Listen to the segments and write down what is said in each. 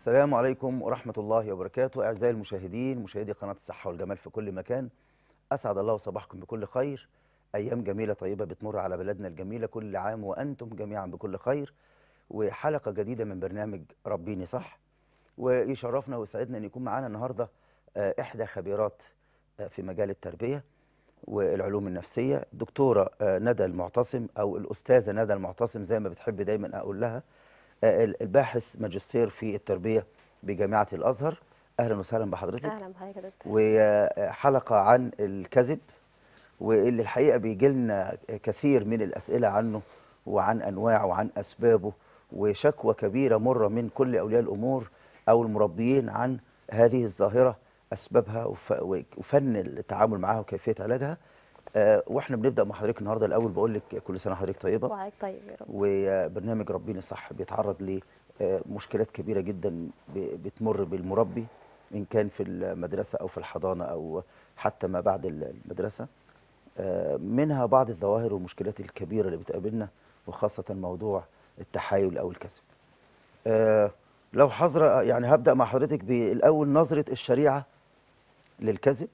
السلام عليكم ورحمة الله وبركاته أعزائي المشاهدين مشاهدي قناة الصحة والجمال في كل مكان أسعد الله صباحكم بكل خير أيام جميلة طيبة بتمر على بلدنا الجميلة كل عام وأنتم جميعا بكل خير وحلقة جديدة من برنامج ربيني صح ويشرفنا ويسعدنا أن يكون معانا النهاردة آه، إحدى خبيرات آه، في مجال التربية والعلوم النفسية دكتورة آه، ندى المعتصم أو الأستاذة ندى المعتصم زي ما بتحب دايما أقول لها آه، الباحث ماجستير في التربية بجامعة الأزهر أهلا وسهلا بحضرتك اهلا بحضرتك يا دكتور وحلقة عن الكذب واللي الحقيقة بيجي لنا كثير من الأسئلة عنه وعن أنواعه وعن أسبابه وشكوى كبيرة مرة من كل أولياء الأمور أو المربيين عن هذه الظاهرة أسبابها وف- وفن التعامل معها وكيفية علاجها آه، واحنا بنبدأ مع حضرتك النهاردة الأول بقول لك كل سنة حضرتك طيبة وعيك طيب يا رب وبرنامج ربيني صح بيتعرض لمشكلات كبيرة جدا ب- بتمر بالمربي إن كان في المدرسة أو في الحضانة أو حتى ما بعد المدرسة آه، منها بعض الظواهر والمشكلات الكبيرة اللي بتقابلنا وخاصة موضوع التحايل أو الكذب آه، لو حضرة يعني هبدأ مع حضرتك بالأول نظرة الشريعة للكذب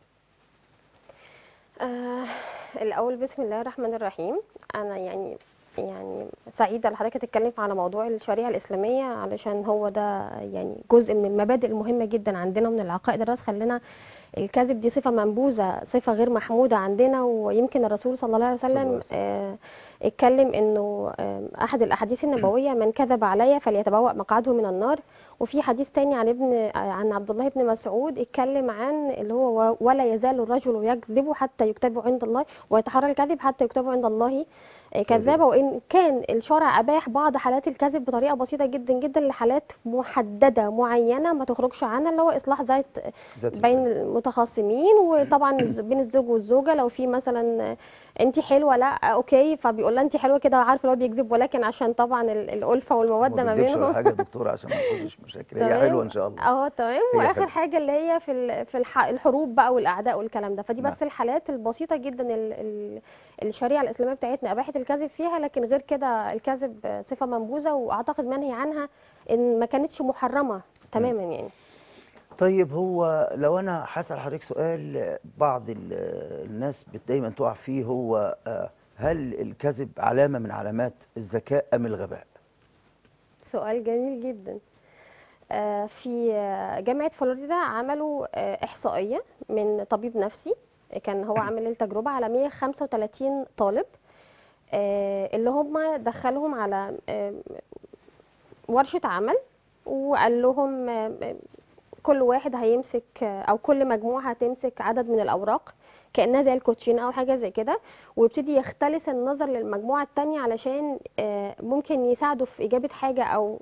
آه الاول بسم الله الرحمن الرحيم انا يعني يعني سعيده ان حضرتك تتكلم على موضوع الشريعه الاسلاميه علشان هو ده يعني جزء من المبادئ المهمه جدا عندنا من العقائد الراسخه لنا الكذب دي صفه منبوذه صفه غير محموده عندنا ويمكن الرسول صلى الله عليه صلى الله عليه وسلم وسلم. آه اتكلم انه آه احد الاحاديث النبويه من كذب علي فليتبوأ مقعده من النار وفي حديث تاني عن ابن آه، عن عبد الله بن مسعود اتكلم عن اللي هو و- ولا يزال الرجل يكذب حتى يكتب عند الله ويتحرى الكذب حتى يكتب عند الله آه، كذابه وان كان الشرع اباح بعض حالات الكذب بطريقه بسيطه جدا جدا لحالات محدده معينه ما تخرجش عنها اللي هو اصلاح ذات ذات بين الفعل. المتخاصمين وطبعا الز- بين الزوج والزوجه لو في مثلا انت حلوه لا اوكي فبيقول لها انت حلوه كده عارف اللي هو بيكذب ولكن عشان طبعا ال- الالفه والموده ما بتكذبش ولا بينهم حاجة يا دكتورة عشان ما نخشش مشاكل هي تمام. حلوة إن شاء الله اه تمام هي واخر حلوة. حاجه اللي هي في ال- في الح- الحروب بقى والاعداء والكلام ده فدي نعم. بس الحالات البسيطه جدا ال- ال- الشريعه الاسلاميه بتاعتنا اباحت الكذب فيها لكن غير كده الكذب صفه منبوذه واعتقد منهي عنها ان ما كانتش محرمه تماما يعني طيب هو لو انا هسأل حضرتك سؤال بعض ال- الناس بت- دايما تقع فيه هو آه، هل الكذب علامة من علامات الذكاء أم الغباء؟ سؤال جميل جدا آه، في آه، جامعة فلوريدا عملوا آه، إحصائية من طبيب نفسي كان هو عامل التجربة على 135 طالب آه، اللي هم دخلهم على آه، ورشة عمل وقال لهم آه، آه، كل واحد هيمسك آه، أو كل مجموعة هتمسك عدد من الأوراق كأنها زي الكوتشينة أو حاجة زي كده ويبتدي يختلس النظر للمجموعة التانية علشان آه، ممكن يساعده في إجابة حاجة أو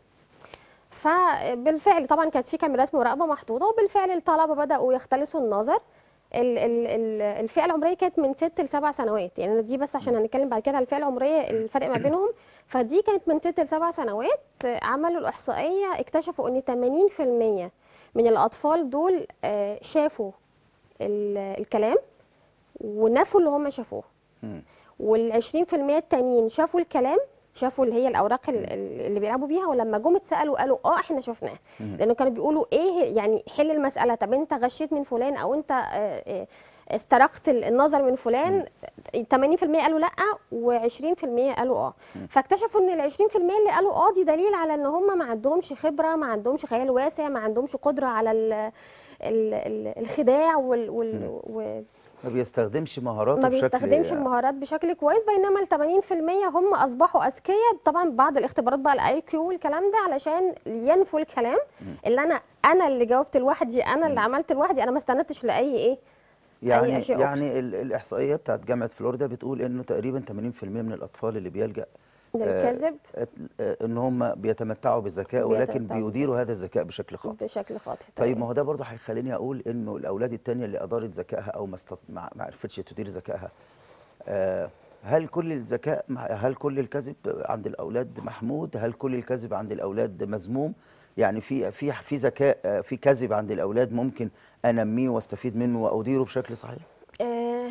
فبالفعل طبعا كانت في كاميرات مراقبة محطوطة وبالفعل الطلبة بدأوا يختلسوا النظر ال- ال- ال- الفئة العمرية كانت من ست لسبع سنوات يعني دي بس عشان هنتكلم بعد كده على الفئة العمرية الفرق ما بينهم فدي كانت من ست لسبع سنوات آه، عملوا الإحصائية اكتشفوا إن 80% من الأطفال دول آه، شافوا ال- الكلام ونفوا اللي هم شافوه مم. وال 20% التانيين شافوا الكلام شافوا اللي هي الاوراق ال- ال- اللي بيلعبوا بيها ولما جم اتسالوا قالوا اه احنا شفناه مم. لانه كانوا بيقولوا ايه يعني حل المساله طب انت غشيت من فلان او انت آه، آه، استرقت ال- النظر من فلان 80% قالوا لا و20% قالوا اه فاكتشفوا ان ال 20% اللي قالوا اه دي دليل على ان هم ما عندهمش خبره ما عندهمش خيال واسع ما عندهمش قدره على ال ال ال الخداع وال وال و- ما بيستخدمش مهاراته ما بشكل بيستخدمش المهارات بشكل كويس بينما ال 80% هم اصبحوا اذكياء طبعا بعد الاختبارات بقى الاي كيو والكلام ده علشان ينفوا الكلام اللي انا انا اللي جاوبت لوحدي انا اللي عملت لوحدي انا ما استندتش لاي ايه يعني أشياء يعني ال- الإحصائية بتاعت جامعة فلوريدا بتقول إنه تقريبا 80% من الأطفال اللي بيلجأ للكذب آه، آه، إن هم بيتمتعوا بالذكاء ولكن بيتمتعوا بيديروا هذا الذكاء بشكل خاطئ بشكل خاطئ طيب تمام. ما هو ده برضه هيخليني اقول انه الاولاد التانية اللي ادارت ذكائها او ما استط... ما ما عرفتش تدير ذكائها آه هل كل الذكاء مع- هل كل الكذب عند الاولاد محمود هل كل الكذب عند الاولاد مذموم يعني في في في ذكاء آه، في كذب عند الاولاد ممكن انميه واستفيد منه واديره بشكل صحيح آه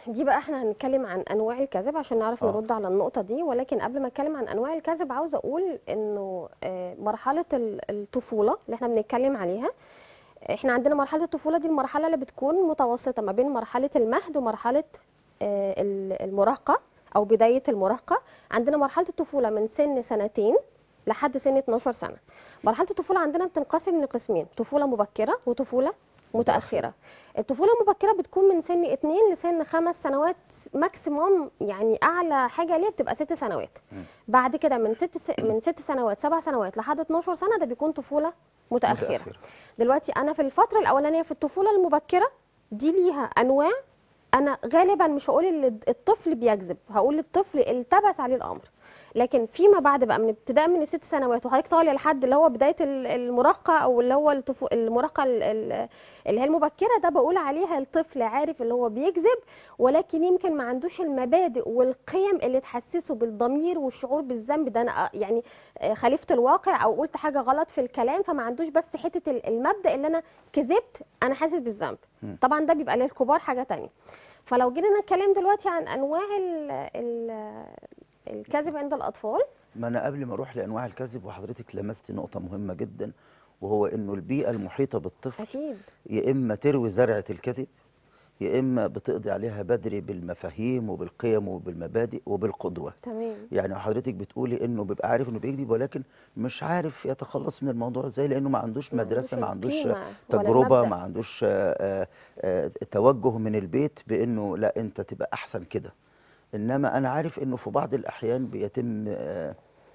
دي بقى احنا هنتكلم عن انواع الكذب عشان نعرف آه. نرد على النقطه دي ولكن قبل ما اتكلم عن انواع الكذب عاوزه اقول انه آه، مرحله ال- الطفوله اللي احنا بنتكلم عليها احنا عندنا مرحله الطفوله دي المرحله اللي بتكون متوسطه ما بين مرحله المهد ومرحله آه، ال- المراهقه او بدايه المراهقه عندنا مرحله الطفوله من سن سنتين لحد سن 12 سنه مرحله الطفوله عندنا بتنقسم لقسمين طفوله مبكره وطفوله متاخره الطفوله المبكره بتكون من سن 2 لسن خمس سنوات ماكسيموم يعني اعلى حاجه ليها بتبقى ست سنوات بعد كده من ست س... من ست سنوات سبع سنوات لحد 12 سنه ده بيكون طفوله متاخره متأخرة. دلوقتي انا في الفتره الاولانيه في الطفوله المبكره دي ليها انواع انا غالبا مش هقول اللي الطفل بيكذب هقول الطفل التبس عليه الامر لكن فيما بعد بقى من ابتداء من الست سنوات وحضرتك طالع لحد اللي هو بدايه ال- المراهقه او اللي هو الطفو المراهقه ال- ال- اللي هي المبكره ده بقول عليها الطفل عارف اللي هو بيكذب ولكن يمكن ما عندوش المبادئ والقيم اللي تحسسه بالضمير والشعور بالذنب ده انا آه، يعني آه، خالفت الواقع او قلت حاجه غلط في الكلام فما عندوش بس حته ال- المبدا اللي انا كذبت انا حاسس بالذنب مم. طبعا ده بيبقى للكبار حاجه تانية فلو جينا نتكلم دلوقتي عن انواع ال ال الكذب عند الاطفال ما انا قبل ما اروح لانواع الكذب وحضرتك لمست نقطه مهمه جدا وهو انه البيئه المحيطه بالطفل اكيد يا اما تروي زرعه الكذب يا اما بتقضي عليها بدري بالمفاهيم وبالقيم وبالمبادئ وبالقدوه تمام يعني حضرتك بتقولي انه بيبقى عارف انه بيكذب ولكن مش عارف يتخلص من الموضوع ازاي لانه ما عندوش ما مدرسه ما عندوش عندوش القيمة ولا تجربه المبدأ. ما عندوش آه، آه، آه، توجه من البيت بانه لا انت تبقى احسن كده انما انا عارف انه في بعض الاحيان بيتم آه،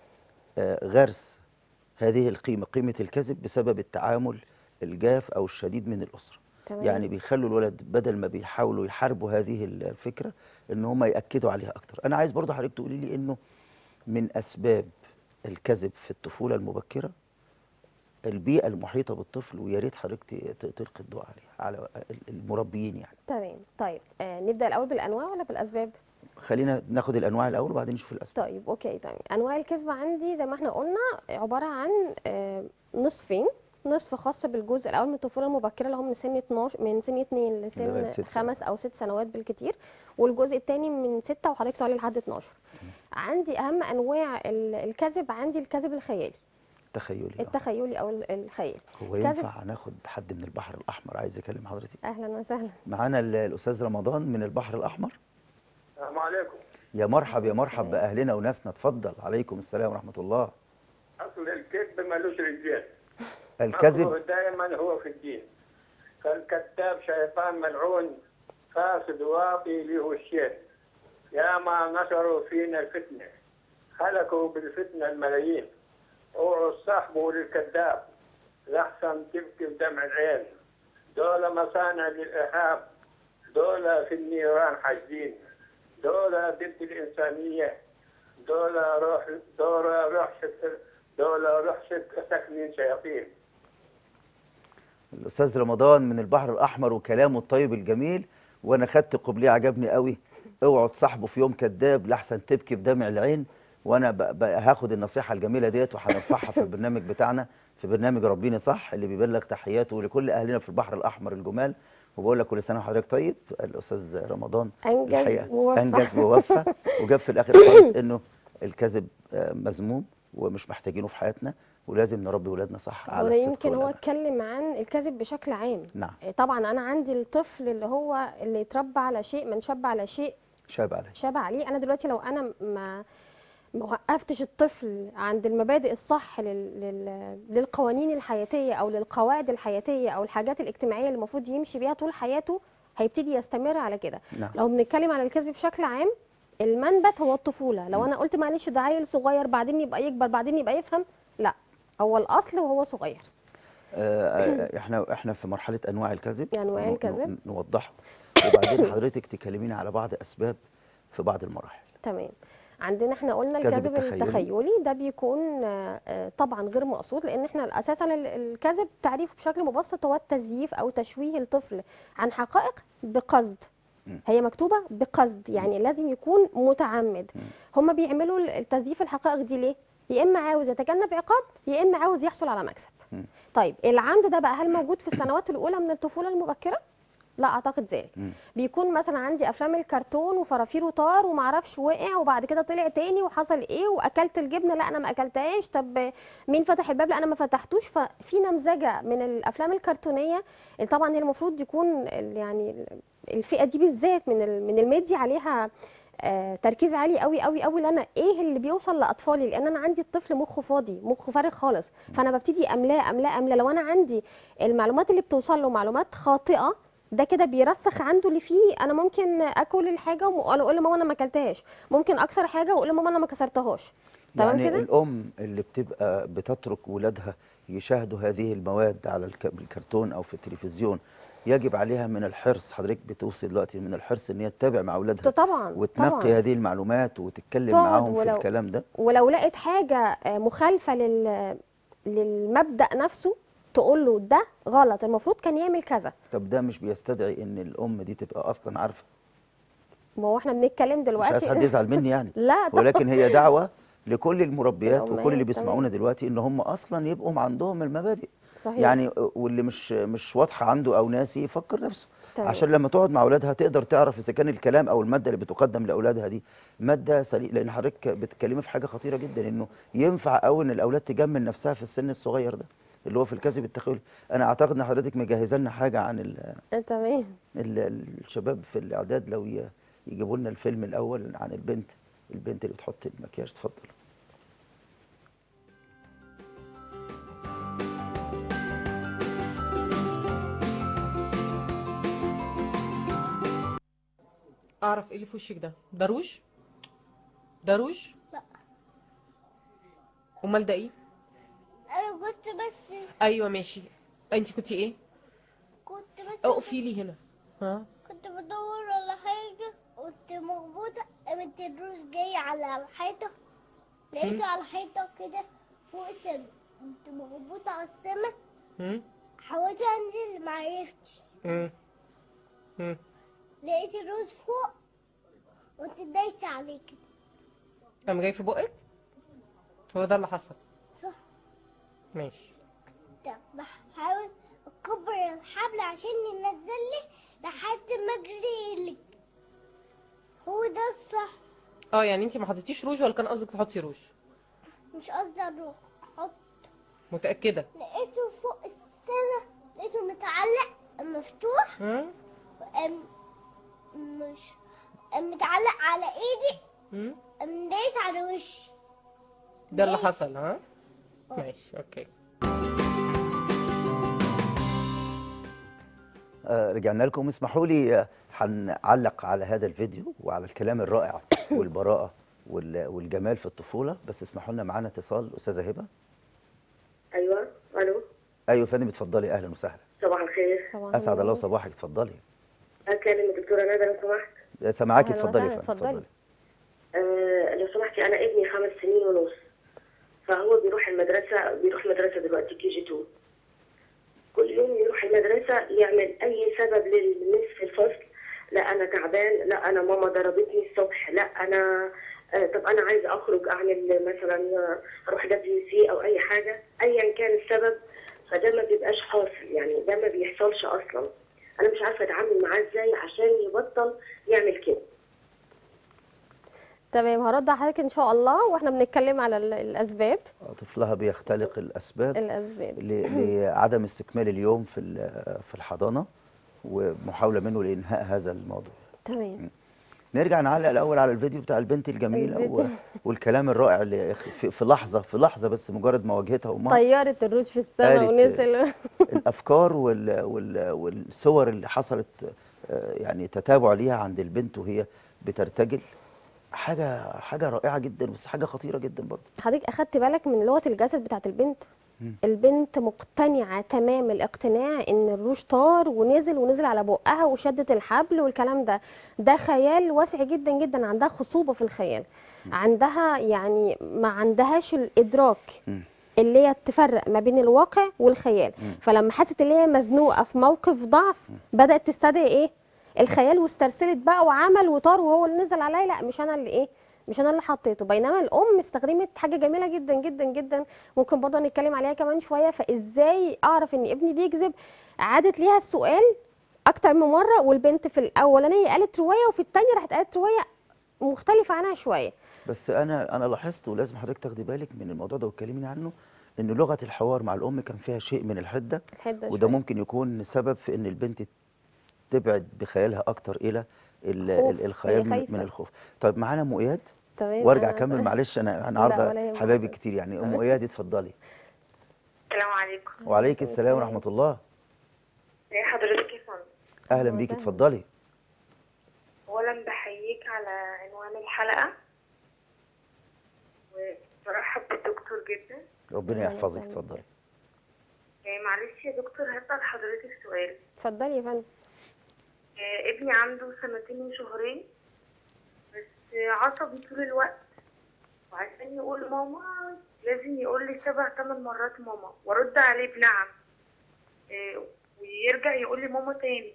آه، غرس هذه القيمه قيمه الكذب بسبب التعامل الجاف او الشديد من الاسره تمام يعني بيخلوا الولد بدل ما بيحاولوا يحاربوا هذه الفكره ان هم ياكدوا عليها اكتر انا عايز برضه حضرتك تقولي لي انه من اسباب الكذب في الطفوله المبكره البيئه المحيطه بالطفل ويا ريت حضرتك ت- تلقي الضوء عليها على المربيين يعني تمام طيب آه نبدا الاول بالانواع ولا بالاسباب خلينا ناخد الانواع الاول وبعدين نشوف الاسباب طيب اوكي تمام انواع الكذب عندي زي ما احنا قلنا عباره عن آه، نصفين نصف خاص بالجزء الاول من الطفوله المبكره اللي هو من سن 12 من سن 2 لغاية لسن ست خمس او ست سنوات بالكتير والجزء الثاني من 6 وحضرتك تعالي لحد 12 عندي اهم انواع ال- الكذب عندي الكذب الخيالي تخيلي آه. التخيلي او ال- الخيال هو الكذب- ينفع ناخد حد من البحر الاحمر عايز اكلم حضرتك اهلا وسهلا معانا ال- الاستاذ رمضان من البحر الاحمر السلام عليكم يا مرحب يا مرحب السلام. باهلنا وناسنا اتفضل عليكم السلام ورحمه الله اصل الكذب ملوش رجال الكذب دائما هو في الدين فالكذاب شيطان ملعون فاسد واطي له الشيء يا ما نشروا فينا الفتنه خلقوا بالفتنه الملايين اوعوا صاحبه للكذاب لحسن تبكي بدمع العين دول مصانع للارهاب دول في النيران حاجين دول ضد الانسانيه دول روح دول روح شك- دول روح شك- سكنين شياطين الاستاذ رمضان من البحر الاحمر وكلامه الطيب الجميل وانا خدت قبليه عجبني قوي اوعوا تصاحبوا في يوم كذاب لاحسن تبكي بدمع العين وانا ب- ب- هاخد النصيحه الجميله ديت وهنرفعها في البرنامج بتاعنا في برنامج ربيني صح اللي بيبلغ تحياته لكل اهلنا في البحر الاحمر الجمال وبقول لك كل سنه وحضرتك طيب الاستاذ رمضان انجز الحقيقة ووفى انجز ووفى وجاب في الاخر خالص انه الكذب آه، مذموم ومش محتاجينه في حياتنا ولازم نربي ولادنا صح على وده الصدق يمكن هو والأمانة. اتكلم عن الكذب بشكل عام نعم طبعا انا عندي الطفل اللي هو اللي اتربى على شيء من شاب على شيء شاب عليه شاب عليه انا دلوقتي لو انا ما ما وقفتش الطفل عند المبادئ الصح لل... لل... للقوانين الحياتيه او للقواعد الحياتيه او الحاجات الاجتماعيه اللي المفروض يمشي بيها طول حياته هيبتدي يستمر على كده نعم لو بنتكلم عن الكذب بشكل عام المنبت هو الطفوله لو انا قلت معلش ده عيل صغير بعدين يبقى يكبر بعدين يبقى يفهم لا هو الاصل وهو صغير آه، آه، احنا احنا في مرحله انواع الكذب أنواع ن- ن- الكذب. نوضحه وبعدين حضرتك تكلمينا على بعض اسباب في بعض المراحل تمام عندنا احنا قلنا الكذب الكذب التخيلي. التخيلي ده بيكون آه، آه، طبعا غير مقصود لان احنا اساسا ال- الكذب تعريفه بشكل مبسط هو التزييف او تشويه الطفل عن حقائق بقصد مم. هي مكتوبه بقصد يعني لازم يكون متعمد هم بيعملوا ال- التزييف الحقائق دي ليه يا اما عاوز يتجنب عقاب يا اما عاوز يحصل على مكسب مم. طيب العمد ده بقى هل موجود في السنوات الاولى من الطفوله المبكره لا اعتقد ذلك مم. بيكون مثلا عندي افلام الكرتون وفرافير وطار ومعرفش وقع وبعد كده طلع تاني وحصل ايه واكلت الجبنه لا انا ما اكلتهاش طب مين فتح الباب لا انا ما فتحتوش ففي نمذجه من الافلام الكرتونيه اللي طبعا هي المفروض يكون ال- يعني الفئه دي بالذات من ال- من الميديا عليها آه، تركيز عالي قوي قوي قوي لان ايه اللي بيوصل لاطفالي لان انا عندي الطفل مخه فاضي مخه فارغ خالص فانا ببتدي املاه املاه املاه لو انا عندي المعلومات اللي بتوصل له معلومات خاطئه ده كده بيرسخ عنده اللي فيه انا ممكن اكل الحاجه واقول لماما انا ما اكلتهاش ممكن اكسر حاجه واقول لماما انا ما كسرتهاش تمام يعني كده الام اللي بتبقى بتترك ولادها يشاهدوا هذه المواد على الك- الكرتون او في التلفزيون يجب عليها من الحرص حضرتك بتوصي دلوقتي من الحرص ان هي تتابع مع اولادها طبعا وتنقي طبعا هذه المعلومات وتتكلم تقعد معاهم في ولو- الكلام ده ولو لقيت حاجه آه، مخالفه لل للمبدأ نفسه تقول له ده غلط المفروض كان يعمل كذا طب ده مش بيستدعي ان الام دي تبقى اصلا عارفه ما هو احنا بنتكلم مش عايز دلوقتي حد يزعل مني يعني لا طبعا ولكن هي دعوه لكل المربيات الأمهات، وكل اللي تمام. بيسمعونا دلوقتي ان هم اصلا يبقوا عندهم المبادئ صحيح يعني واللي مش مش واضحه عنده او ناسي يفكر نفسه تمام. عشان لما تقعد مع اولادها تقدر تعرف اذا كان الكلام او الماده اللي بتقدم لاولادها دي ماده سليمه لان حضرتك بتتكلمي في حاجه خطيره جدا انه ينفع قوي ان الاولاد تجمل نفسها في السن الصغير ده اللي هو في الكذب التخيلي انا اعتقد ان حضرتك مجهزه لنا حاجه عن ال آه، تمام ال الشباب في الاعداد لو ي- يجيبوا لنا الفيلم الاول عن البنت البنت اللي بتحط المكياج اتفضل اعرف ايه اللي في وشك ده ده روج ده روج لا. امال ده ايه انا كنت بس ايوه ماشي انت كنتي ايه كنت بس اقفي لي هنا ها كنت بدور على حاجة كنت مخبوطة قامت الروس جاي على الحيطة لقيته على الحيطة كده فوق السما كنت مخبوطة على السما هم حاولت انزل معرفتش هم هم لقيت الروس فوق كنت دايسة عليه كده قام جاي في بقك هو ده اللي حصل صح ماشي كنت بحاول اكبر الحبل عشان ينزل لي لحد ما اجري لك هو ده الصح اه يعني انت ما حطيتيش روج ولا كان قصدك تحطي روج مش قصدي اروح احط متاكده لقيته فوق السما لقيته متعلق مفتوح ها أم مش أم متعلق على ايدي هم أم دايس على وشي ده اللي ليه؟ حصل ها اه. ماشي اوكي آه، رجعنا لكم اسمحوا لي آه، هنعلق على هذا الفيديو وعلى الكلام الرائع والبراءة وال- والجمال في الطفولة بس اسمحوا لنا معانا اتصال أستاذة هبة ايوه الو أيوة يا فندم اتفضلي أهلا وسهلا صباح الخير طبعا أسعد الله صباحك اتفضلي اكلم الدكتوره ندى لو سمحت آه، سامعاكي أهلا اتفضلي يا وسهلا، فندم اتفضلي. اتفضلي آه لو سمحتي انا ابني خمس سنين ونص فهو بيروح المدرسه بيروح مدرسه دلوقتي كي جي 2 كل يوم يروح المدرسه يعمل اي سبب للمس في الفصل لا انا تعبان لا انا ماما ضربتني الصبح لا انا آه طب انا عايزه اخرج اعمل مثلا آه، اروح دبليو سي او اي حاجه ايا كان السبب فده ما بيبقاش حاصل يعني ده ما بيحصلش اصلا انا مش عارفه اتعامل معاه ازاي عشان يبطل يعمل كده تمام هرد على حضرتك ان شاء الله واحنا بنتكلم على ال- الاسباب آه، طفلها بيختلق الأسباب الاسباب ل- لعدم استكمال اليوم في ال- في الحضانة ومحاولة منه لإنهاء هذا الموضوع تمام نرجع نعلق الأول على الفيديو بتاع البنت الجميلة و... الفيديو. والكلام الرائع اللي في في لحظة في لحظة بس مجرد ما واجهتها أمها طيرت الروج في السماء قالت- ونزل الافكار وال... وال... والصور اللي حصلت آه، يعني تتابع ليها عند البنت وهي بترتجل حاجه حاجه رائعه جدا بس حاجه خطيره جدا برضه حضرتك اخدت بالك من لغه الجسد بتاعت البنت البنت مقتنعه تمام الاقتناع ان الروج طار ونزل ونزل على بقها وشدت الحبل والكلام ده ده خيال واسع جدا جدا عندها خصوبه في الخيال عندها يعني ما عندهاش الادراك مم. اللي هي تفرق ما بين الواقع والخيال فلما حست ان هي مزنوقه في موقف ضعف بدات تستدعي ايه الخيال واسترسلت بقى وعمل وطار وهو اللي نزل عليا لا مش انا اللي ايه مش انا اللي حطيته بينما الام استخدمت حاجه جميله جدا جدا جدا ممكن برضه نتكلم عليها كمان شويه فازاي اعرف ان ابني بيكذب عادت ليها السؤال اكتر من مره والبنت في الاولانيه قالت روايه وفي الثانيه راحت قالت روايه مختلفه عنها شويه بس انا انا لاحظت ولازم حضرتك تاخدي بالك من الموضوع ده وتكلميني عنه ان لغه الحوار مع الام كان فيها شيء من الحده الحده وده شوية. ممكن يكون سبب في ان البنت تبعد بخيالها اكتر الى ال- خوف، ال- هي الخيال من- من خايفة. الخوف طيب معانا ام اياد تمام وارجع أنا اكمل آسفة. معلش انا لا، النهارده ولا يهمك. حبايبي كتير يعني ام تمام. اياد اتفضلي السلام عليكم وعليك السلام السلام. ورحمه الله ازي حضرتك يا فندم اهلا أهلا بيك وسهلا. اتفضلي اولا بحييك على عنوان الحلقه وبرحب بالدكتور جدا ربنا أهلا يحفظك وسهلا. اتفضلي آه، معلش يا دكتور هسأل حضرتك سؤال اتفضلي يا فندم آه، ابني عنده سنتين وشهرين بس آه، عصبي طول الوقت وعشان يقول ماما لازم يقول لي سبع ثمان مرات ماما وارد عليه بنعم آه، ويرجع يقول لي ماما تاني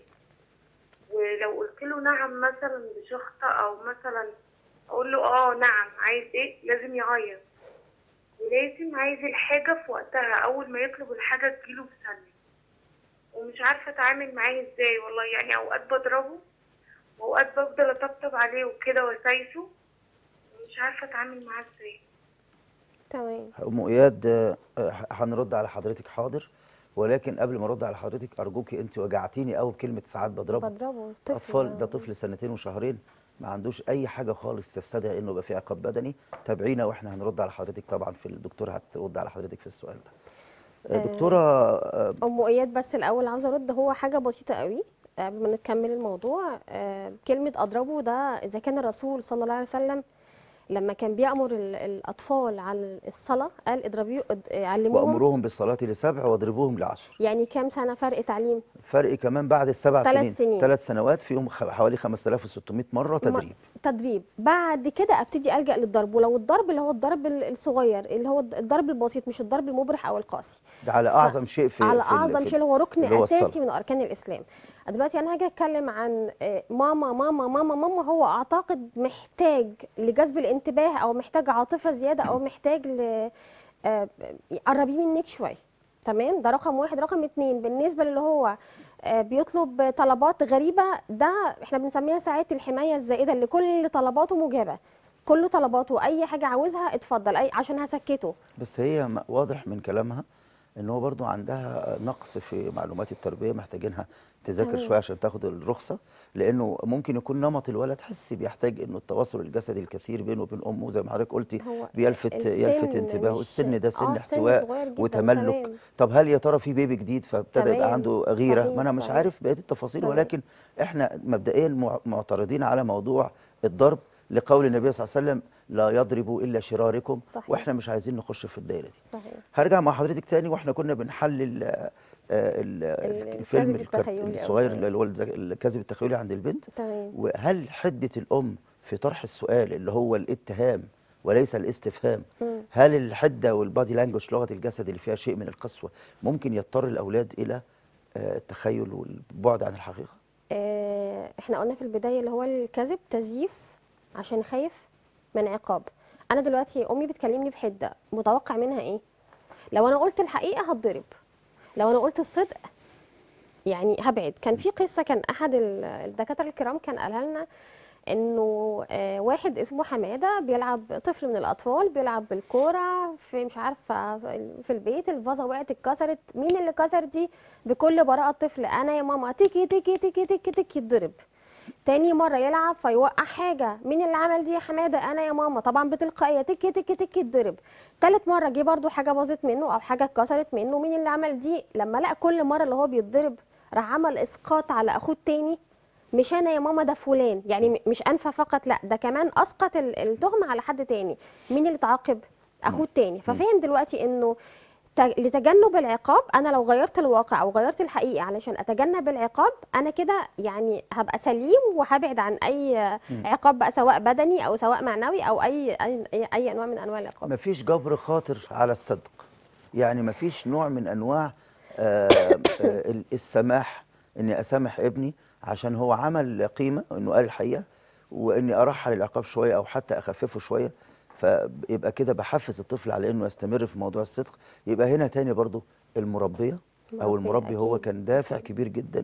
ولو قلت له نعم مثلا بشخطة او مثلا اقول له اه نعم عايز ايه لازم يعيط ولازم عايز الحاجة في وقتها اول ما يطلب الحاجة تجيله في ثانية ومش عارفة اتعامل معاه ازاي والله يعني اوقات بضربه واوقات بفضل اطبطب عليه وكده واسايسه ومش عارفة اتعامل معاه ازاي تمام ام اياد آه، آه، هنرد على حضرتك حاضر ولكن قبل ما ارد على حضرتك ارجوكي انت وجعتيني قوي بكلمه ساعات بضربه بضربه طفل اطفال ده طفل سنتين وشهرين ما عندوش اي حاجه خالص تستدعي انه يبقى في عقاب بدني تابعينا واحنا هنرد على حضرتك طبعا في الدكتوره هترد على حضرتك في السؤال ده آه، آه، دكتوره آه، ام اياد بس الاول عاوزه ارد هو حاجه بسيطه قوي قبل ما نكمل الموضوع آه، كلمه اضربه ده اذا كان الرسول صلى الله عليه وسلم لما كان بيأمر ال- الاطفال على الصلاه قال اضربيه اد- علموهم وامروهم بالصلاه لسبع واضربوهم لعشر يعني كام سنه فرق تعليم فرق كمان بعد السبع ثلاث سنين سنين. ثلاث سنوات فيهم خ- حوالي 5600 مره تدريب تدريب بعد كده ابتدي الجا للضرب ولو الضرب اللي هو الضرب ال- الصغير اللي هو الضرب البسيط مش الضرب المبرح او القاسي ده على اعظم شيء في على في ال- اعظم في شيء اللي هو ركن اللي هو اساسي الصلاة. من اركان الاسلام دلوقتي انا هاجي اتكلم عن آه، ماما ماما ماما ماما هو اعتقد محتاج لجذب الانتباه او محتاج عاطفه زياده او محتاج ل آه، قربيه منك شويه تمام ده رقم واحد رقم اتنين بالنسبه للي هو آه، بيطلب طلبات غريبه ده احنا بنسميها ساعات الحمايه الزائده اللي كل طلباته مجابه كل طلباته اي حاجه عاوزها اتفضل اي عشان هسكته بس هي م- واضح من كلامها ان هو برضو عندها نقص في معلومات التربيه محتاجينها تذاكر تمام. شويه عشان تاخد الرخصه لانه ممكن يكون نمط الولد حسي بيحتاج انه التواصل الجسدي الكثير بينه وبين امه زي ما حضرتك قلتي هو بيلفت يلفت السن انتباهه مش- السن ده سن آه، احتواء صغير جداً، وتملك تمام. طب هل يا ترى في بيبي جديد فابتدى يبقى تمام، عنده غيره صحيح، ما انا مش صحيح. عارف بقيه التفاصيل تمام. ولكن احنا مبدئيا مع- معترضين على موضوع الضرب لقول النبي صلى الله عليه وسلم لا يضرب الا شراركم صحيح. واحنا مش عايزين نخش في الدايره دي صحيح هرجع مع حضرتك تاني واحنا كنا بنحلل آه، ال- ال- الفيلم الكذب الكرت- التخيلي أو الصغير كده. اللي هو الز- الكذب التخيلي عند البنت تمام وهل حدة الأم في طرح السؤال اللي هو الاتهام وليس الاستفهام مم. هل الحدة والبادي لانجوج لغة الجسد اللي فيها شيء من القسوة ممكن يضطر الأولاد إلى آه، التخيل والبعد عن الحقيقة آه، احنا قلنا في البداية اللي هو الكذب تزييف عشان خايف من عقاب انا دلوقتي امي بتكلمني بحدة متوقع منها ايه لو انا قلت الحقيقة هتضرب لو انا قلت الصدق يعني هبعد كان في قصة كان احد ال- الدكاترة الكرام كان قالها لنا انه آه، واحد اسمه حماده بيلعب طفل من الاطفال بيلعب بالكوره في مش عارفه في البيت الفازه وقعت اتكسرت مين اللي كسر دي بكل براءه الطفل انا يا ماما تيكي تيكي تيكي تيكي تيكي يتضرب تاني مرة يلعب فيوقع حاجة مين اللي عمل دي يا حمادة أنا يا ماما طبعا بتلقائية تك تك تك يتضرب تالت مرة جه برضو حاجة باظت منه أو حاجة اتكسرت منه مين اللي عمل دي لما لقى كل مرة اللي هو بيتضرب راح عمل إسقاط على أخوه التاني مش أنا يا ماما ده فلان يعني م- مش أنفى فقط لا ده كمان أسقط ال- التهمة على حد تاني مين اللي تعاقب أخوه التاني ففهم دلوقتي إنه ت- لتجنب العقاب انا لو غيرت الواقع او غيرت الحقيقه علشان اتجنب العقاب انا كده يعني هبقى سليم وهبعد عن اي عقاب بقى سواء بدني او سواء معنوي او اي اي, أي, أي انواع من انواع العقاب مفيش جبر خاطر على الصدق يعني مفيش نوع من انواع آه، آه، ال- السماح اني اسامح ابني عشان هو عمل قيمه انه قال الحقيقه واني ارحل العقاب شويه او حتى اخففه شويه فيبقى كده بحفز الطفل على انه يستمر في موضوع الصدق يبقى هنا تاني برضو المربيه او المربية المربي هو أكيد. كان دافع كبير جدا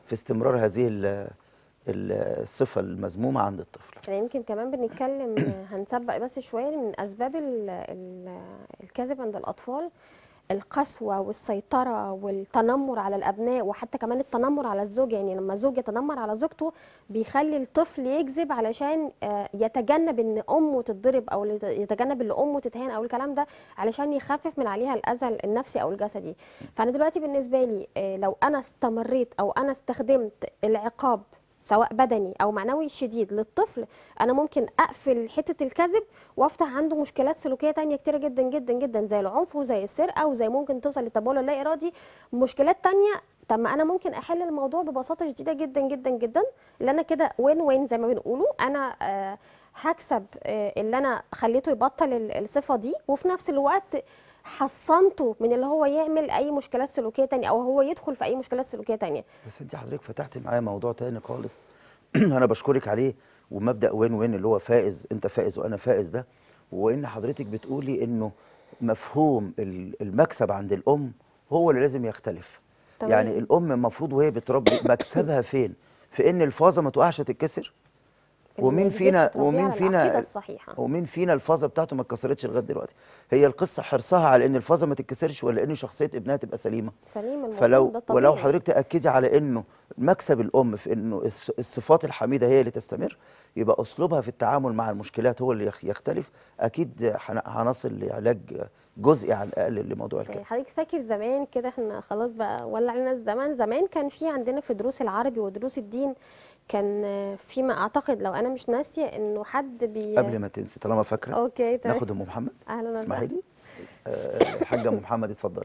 في استمرار هذه ال- ال- الصفه المذمومه عند الطفل احنا يمكن كمان بنتكلم هنسبق بس شويه من اسباب ال ال الكذب عند الاطفال القسوه والسيطره والتنمر على الابناء وحتى كمان التنمر على الزوج يعني لما زوج يتنمر على زوجته بيخلي الطفل يكذب علشان آه، يتجنب ان امه تتضرب او يت- يتجنب ان امه تتهان او الكلام ده علشان يخفف من عليها الاذى النفسي او الجسدي فانا دلوقتي بالنسبه لي آه، لو انا استمريت او انا استخدمت العقاب سواء بدني او معنوي شديد للطفل انا ممكن اقفل حته الكذب وافتح عنده مشكلات سلوكيه تانية كتيره جدا جدا جدا زي العنف وزي السرقه وزي ممكن توصل للتبول اللا ارادي مشكلات تانية طب ما انا ممكن احل الموضوع ببساطه شديده جدا جدا جدا اللي انا كده وين وين زي ما بنقولوا انا آه هكسب آه اللي انا خليته يبطل ال- الصفه دي وفي نفس الوقت حصنته من اللي هو يعمل اي مشكلات سلوكيه تانية او هو يدخل في اي مشكلات سلوكيه تانية بس انت حضرتك فتحت معايا موضوع تاني خالص انا بشكرك عليه ومبدا وين وين اللي هو فائز انت فائز وانا فائز ده وان حضرتك بتقولي انه مفهوم ال- المكسب عند الام هو اللي لازم يختلف تمام. يعني الام المفروض وهي بتربي مكسبها فين في ان الفازه ما تقعش تتكسر اللي ما ومين يجذبش فينا تربيه ومين على فينا العقيدة الصحيحة. ومين فينا الفازه بتاعته ما اتكسرتش لغايه دلوقتي هي القصه حرصها على ان الفازه ما تتكسرش ولا ان شخصيه ابنها تبقى سليمه سليم المفروض فلو ده الطبيعي ولو حضرتك تاكدي على انه مكسب الام في انه الص- الصفات الحميده هي اللي تستمر يبقى اسلوبها في التعامل مع المشكلات هو اللي يخ- يختلف اكيد هن- هنصل لعلاج جزئي على الاقل لموضوع يعني الكذب حضرتك فاكر زمان كده احنا خلاص بقى ولع علينا الزمان زمان كان في عندنا في دروس العربي ودروس الدين كان آه، فيما اعتقد لو انا مش ناسيه انه حد بي قبل ما تنسي طالما فاكره اوكي تمام ناخد ام محمد اهلا اسمحي وسهلا لي آه، الحاجه ام محمد اتفضلي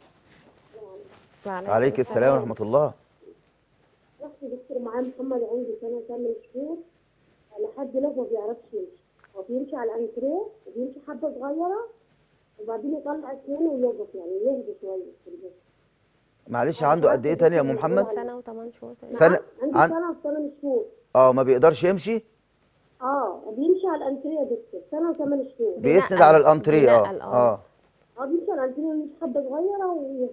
وعليكم عليك السلام ورحمه الله رحت دكتور معاه محمد عنده سنة ثمان شهور لحد دلوقتي ما بيعرفش يمشي هو بيمشي على الانتريه وبيمشي حبة صغيرة وبعدين يطلع اسنانه ويقف يعني يهدى شوية في الجسم معلش عنده قد ايه تاني يا ام محمد سنه وثمان شهور تقريبا. سنه عنده عن سنة وثمان شهور اه ما بيقدرش يمشي اه بيمشي على الانتريه يا دكتور سنة وثمان شهور بيسند بينقل- على الانتريه اه بينقل، اه اه بيمشي على الانتريه ويمشي حبة صغيرة ويهدى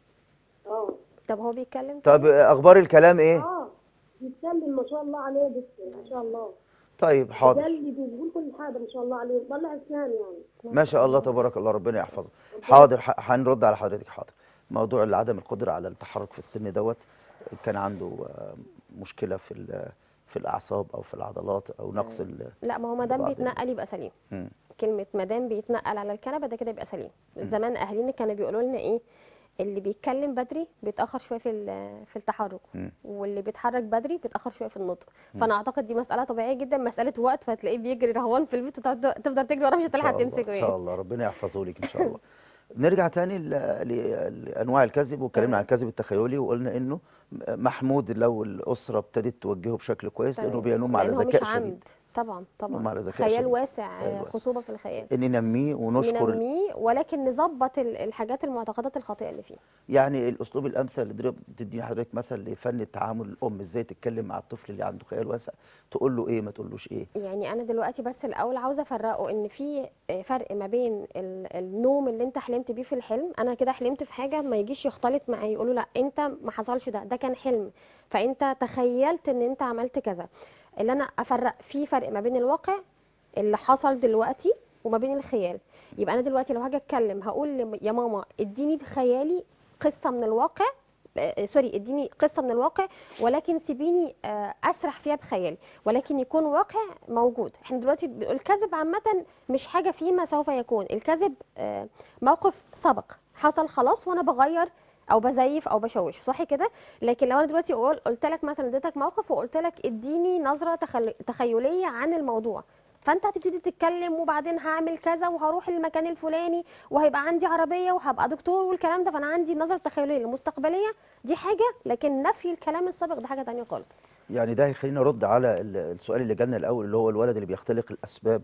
اه طب هو بيتكلم طب آه، اخبار الكلام ايه اه بيتكلم ما شاء الله عليه يا دكتور ما شاء الله طيب ده حاضر اللي بيقول كل حاجة ما شاء الله عليه وطلع اسنان يعني ما شاء الله تبارك الله ربنا يحفظه حاضر ح- هنرد على حضرتك حاضر موضوع عدم القدره على التحرك في السن دوت كان عنده آه، مشكله في ال- في الاعصاب او في العضلات او نقص ال- لا ما هو ما دام بعض ال- بيتنقل يبقى سليم مم. كلمه ما دام بيتنقل على الكنبه ده كده يبقى سليم زمان اهالينا كانوا بيقولوا لنا ايه اللي بيتكلم بدري بيتاخر شويه في ال- في التحرك مم. واللي بيتحرك بدري بيتاخر شويه في النطق فانا اعتقد دي مساله طبيعيه جدا مساله وقت فهتلاقيه بيجري رهوان في البيت وتقعد تفضل تجري وراه مش ان هتلحق شاء الله تمسكه ان يعني شاء الله ربنا يحفظه لك ان شاء الله نرجع تاني ل- ل- لانواع الكذب واتكلمنا عن الكذب التخيلي وقلنا انه محمود لو الاسره ابتدت توجهه بشكل كويس لانه تمام. بينم على لأن هو ذكاء مش شديد عمد طبعا طبعا على ذكاء خيال شديد. واسع خيال آه، واسع. خصوبه في الخيال ان ننميه ونشكر ال- ننميه ولكن نظبط ال- الحاجات المعتقدات الخاطئه اللي فيه يعني الاسلوب الامثل اللي تقدر تديني حضرتك مثل لفن التعامل الام ازاي تتكلم مع الطفل اللي عنده خيال واسع تقول له ايه ما تقولوش ايه يعني انا دلوقتي بس الاول عاوزه افرقه ان في آه، فرق ما بين ال- النوم اللي انت حلمت بيه في الحلم انا كده حلمت في حاجه ما يجيش يختلط معايا يقولوا لا انت ما حصلش ده ده كان حلم فانت تخيلت ان انت عملت كذا اللي انا افرق في فرق ما بين الواقع اللي حصل دلوقتي وما بين الخيال يبقى انا دلوقتي لو هاجي اتكلم هقول لم- يا ماما اديني بخيالي قصه من الواقع آه، سوري اديني قصه من الواقع ولكن سيبيني آه، اسرح فيها بخيالي ولكن يكون واقع موجود احنا دلوقتي ب- الكذب عامه مش حاجه فيما سوف يكون الكذب آه، موقف سبق حصل خلاص وانا بغير او بزيف او بشوش صح كده لكن لو انا دلوقتي قول- قلت لك مثلا اديتك موقف وقلت لك اديني نظره تخل- تخيليه عن الموضوع فانت هتبتدي تتكلم وبعدين هعمل كذا وهروح المكان الفلاني وهيبقى عندي عربيه وهبقى دكتور والكلام ده فانا عندي النظره التخيليه المستقبليه دي حاجه لكن نفي الكلام السابق ده حاجه تانية خالص يعني ده هيخليني ارد على ال- السؤال اللي جالنا الاول اللي هو الولد اللي بيختلق الاسباب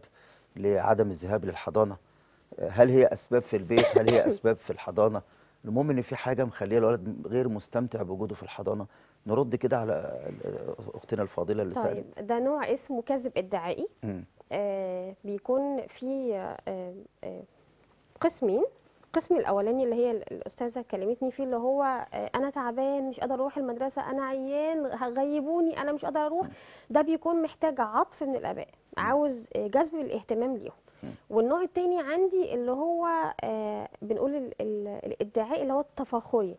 لعدم الذهاب للحضانه هل هي اسباب في البيت هل هي اسباب في الحضانه المهم ان في حاجه مخليه الولد غير مستمتع بوجوده في الحضانه نرد كده على ال- اختنا الفاضله اللي طيب سالت ده نوع اسمه كذب ادعائي مم. آه بيكون في آه آه قسمين القسم الاولاني اللي هي ال- الاستاذه كلمتني فيه اللي هو آه، انا تعبان مش قادر اروح المدرسه انا عيان هغيبوني انا مش قادر اروح ده بيكون محتاج عطف من الاباء عاوز آه، جذب الاهتمام ليهم والنوع التاني عندي اللي هو آه، بنقول ال- ال- الادعاء اللي هو التفاخري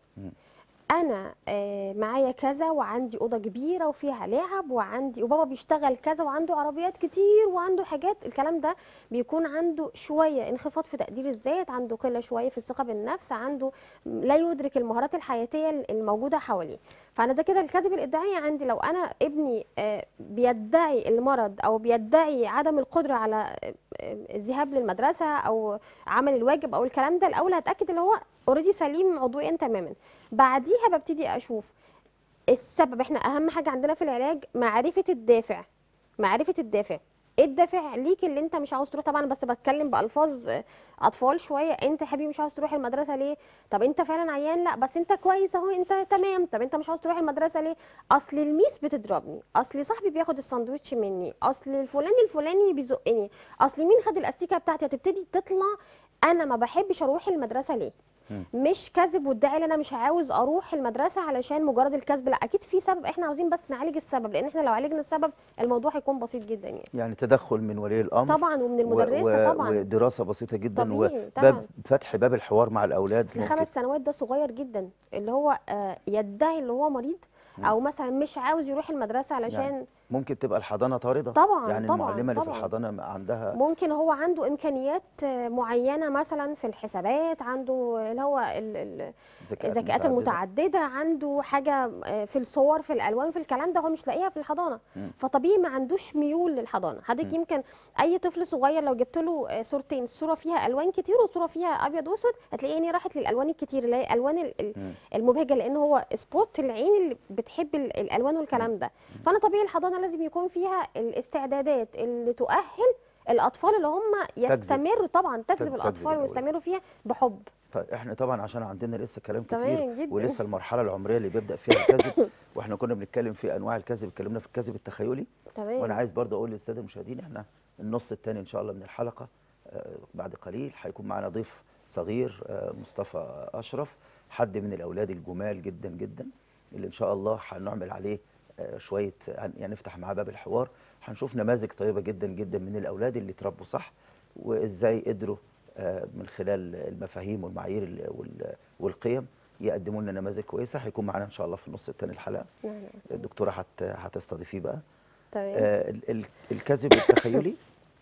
انا آه، معايا كذا وعندي اوضه كبيره وفيها لعب وعندي وبابا بيشتغل كذا وعنده عربيات كتير وعنده حاجات الكلام ده بيكون عنده شويه انخفاض في تقدير الذات عنده قله شويه في الثقه بالنفس عنده لا يدرك المهارات الحياتيه الموجوده حواليه فانا ده كده الكذب الادعائي عندي لو انا ابني آه، بيدعي المرض او بيدعي عدم القدره على آه، آه، الذهاب للمدرسه او عمل الواجب او الكلام ده الاول هتاكد ان هو اوريدي سليم عضويا تماما بعديها ببتدي اشوف السبب احنا اهم حاجه عندنا في العلاج معرفه الدافع معرفه الدافع ايه الدافع ليك اللي انت مش عاوز تروح طبعا بس بتكلم بالفاظ اطفال شويه انت يا حبيبي مش عاوز تروح المدرسه ليه طب انت فعلا عيان لا بس انت كويس اهو انت تمام طب انت مش عاوز تروح المدرسه ليه اصل الميس بتضربني اصل صاحبي بياخد الساندوتش مني اصل الفلاني الفلاني بيزقني اصل مين خد الاستيكه بتاعتي هتبتدي تطلع انا ما بحبش اروح المدرسه ليه مش كذب وادعي ان انا مش عاوز اروح المدرسه علشان مجرد الكذب لا اكيد في سبب احنا عاوزين بس نعالج السبب لان احنا لو عالجنا السبب الموضوع هيكون بسيط جدا يعني يعني تدخل من ولي الامر طبعا ومن و- المدرسه و- طبعا ودراسه بسيطه جدا طبيعي، طبعاً. وباب فتح باب الحوار مع الاولاد اصل ممكن خمس سنوات ده صغير جدا اللي هو آه، يدعي اللي هو مريض او مثلا مش عاوز يروح المدرسه علشان يعني ممكن تبقى الحضانه طارده طبعاً، يعني طبعاً، المعلمه اللي في طبعاً. الحضانه عندها ممكن هو عنده امكانيات آه، معينه مثلا في الحسابات عنده اللي هو ال- ال- الذكاءات المتعدده عنده حاجه آه، في الصور في الالوان في الكلام ده هو مش لاقيها في الحضانه فطبيعي ما عندوش ميول للحضانه حضرتك يمكن اي طفل صغير لو جبت له آه، صورتين صوره فيها الوان كتير وصوره فيها ابيض واسود هتلاقيه عينيه راحت للالوان الكتير اللي هي الالوان ال- ال- المبهجه لان هو سبوت العين اللي بتحب ال- الالوان والكلام ده فانا طبيعي الحضانه لازم يكون فيها الاستعدادات اللي تؤهل الاطفال اللي هم يستمروا طبعا تجذب تجذب الاطفال الأولاد. ويستمروا فيها بحب طيب احنا طبعا عشان عندنا لسه كلام كتير تمام جدا. ولسه المرحله العمريه اللي بيبدا فيها الكذب واحنا كنا بنتكلم في انواع الكذب اتكلمنا في الكذب التخيلي تمام وانا عايز برضه اقول للساده المشاهدين احنا النص الثاني ان شاء الله من الحلقه آه، بعد قليل هيكون معنا ضيف صغير آه، مصطفى اشرف حد من الاولاد الجمال جدا جدا اللي ان شاء الله هنعمل عليه آه، شويه هن- يعني نفتح معاه باب الحوار هنشوف نماذج طيبه جدا جدا من الاولاد اللي اتربوا صح وازاي قدروا آه، من خلال المفاهيم والمعايير ال- وال- والقيم يقدموا لنا نماذج كويسه هيكون معانا ان شاء الله في النص الثاني الحلقه نعم، نعم. الدكتوره هت- هتستضيفيه بقى تمام آه، ال- ال- الكذب التخيلي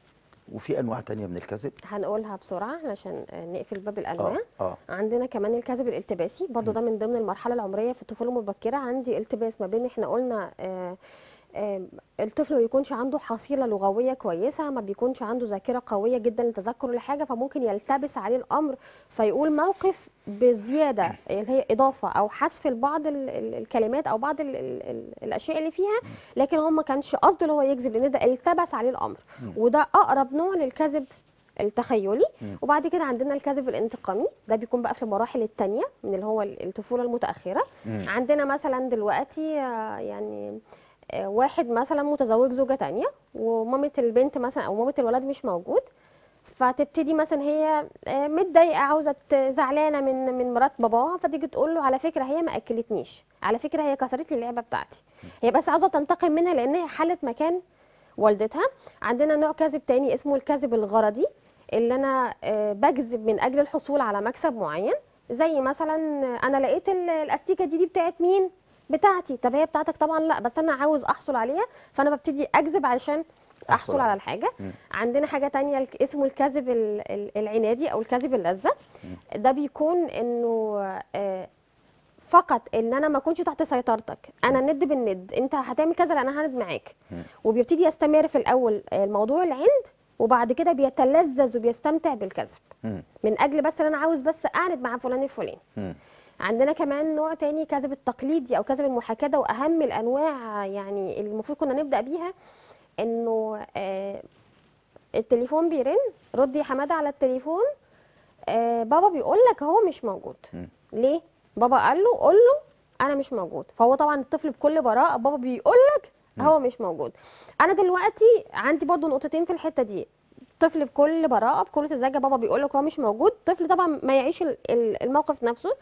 وفي انواع تانية من الكذب هنقولها بسرعه علشان آه، نقفل باب الانواع اه اه عندنا كمان الكذب الالتباسي برضو ده من ضمن المرحله العمريه في الطفوله المبكره عندي التباس ما بين احنا قلنا آه، آه، الطفل ما بيكونش عنده حصيله لغويه كويسه ما بيكونش عنده ذاكره قويه جدا لتذكر الحاجه فممكن يلتبس عليه الامر فيقول موقف بزياده اللي هي اضافه او حذف لبعض ال- ال- الكلمات او بعض ال ال ال الاشياء اللي فيها لكن هو ما كانش قصده اللي هو يكذب لان ده التبس عليه الامر وده اقرب نوع للكذب التخيلي وبعد كده عندنا الكذب الانتقامي ده بيكون بقى في المراحل التانية من اللي هو الطفولة المتأخرة عندنا مثلا دلوقتي آه، يعني آه، واحد مثلا متزوج زوجة تانية ومامة البنت مثلا أو مامة الولد مش موجود فتبتدي مثلا هي آه، متضايقه عاوزه ت- زعلانه من من مرات باباها فتيجي تقول له على فكره هي ما اكلتنيش على فكره هي كسرت لي اللعبه بتاعتي هي بس عاوزه تنتقم منها لان هي حلت مكان والدتها عندنا نوع كذب تاني اسمه الكذب الغرضي اللي انا آه، بكذب من اجل الحصول على مكسب معين زي مثلا آه، انا لقيت ال- الاستيكه دي دي بتاعت مين بتاعتي طب هي بتاعتك طبعا لا بس انا عاوز احصل عليها فانا ببتدي اكذب عشان احصل على- على الحاجه عندنا حاجه تانية الك- اسمه الكذب ال- ال- العنادي او الكذب اللذه ده بيكون انه آه، فقط ان انا ما اكونش تحت سيطرتك انا ند بالند انت هتعمل كذا لا انا هند معاك وبيبتدي يستمر في الاول الموضوع العند وبعد كده بيتلذذ وبيستمتع بالكذب مم. من اجل بس ان انا عاوز بس اعند مع فلان الفلاني مم. عندنا كمان نوع تاني كذب التقليدي او كذب المحاكاه ده واهم الانواع يعني اللي المفروض كنا نبدا بيها انه آه التليفون بيرن رد يا حماده على التليفون آه بابا بيقول لك هو مش موجود مم. ليه بابا قال له قول له انا مش موجود فهو طبعا الطفل بكل براءه بابا بيقول لك هو مش موجود انا دلوقتي عندي برضو نقطتين في الحته دي طفل بكل براءه بكل سذاجه بابا بيقول لك هو مش موجود طفل طبعا ما يعيش ال- ال- الموقف نفسه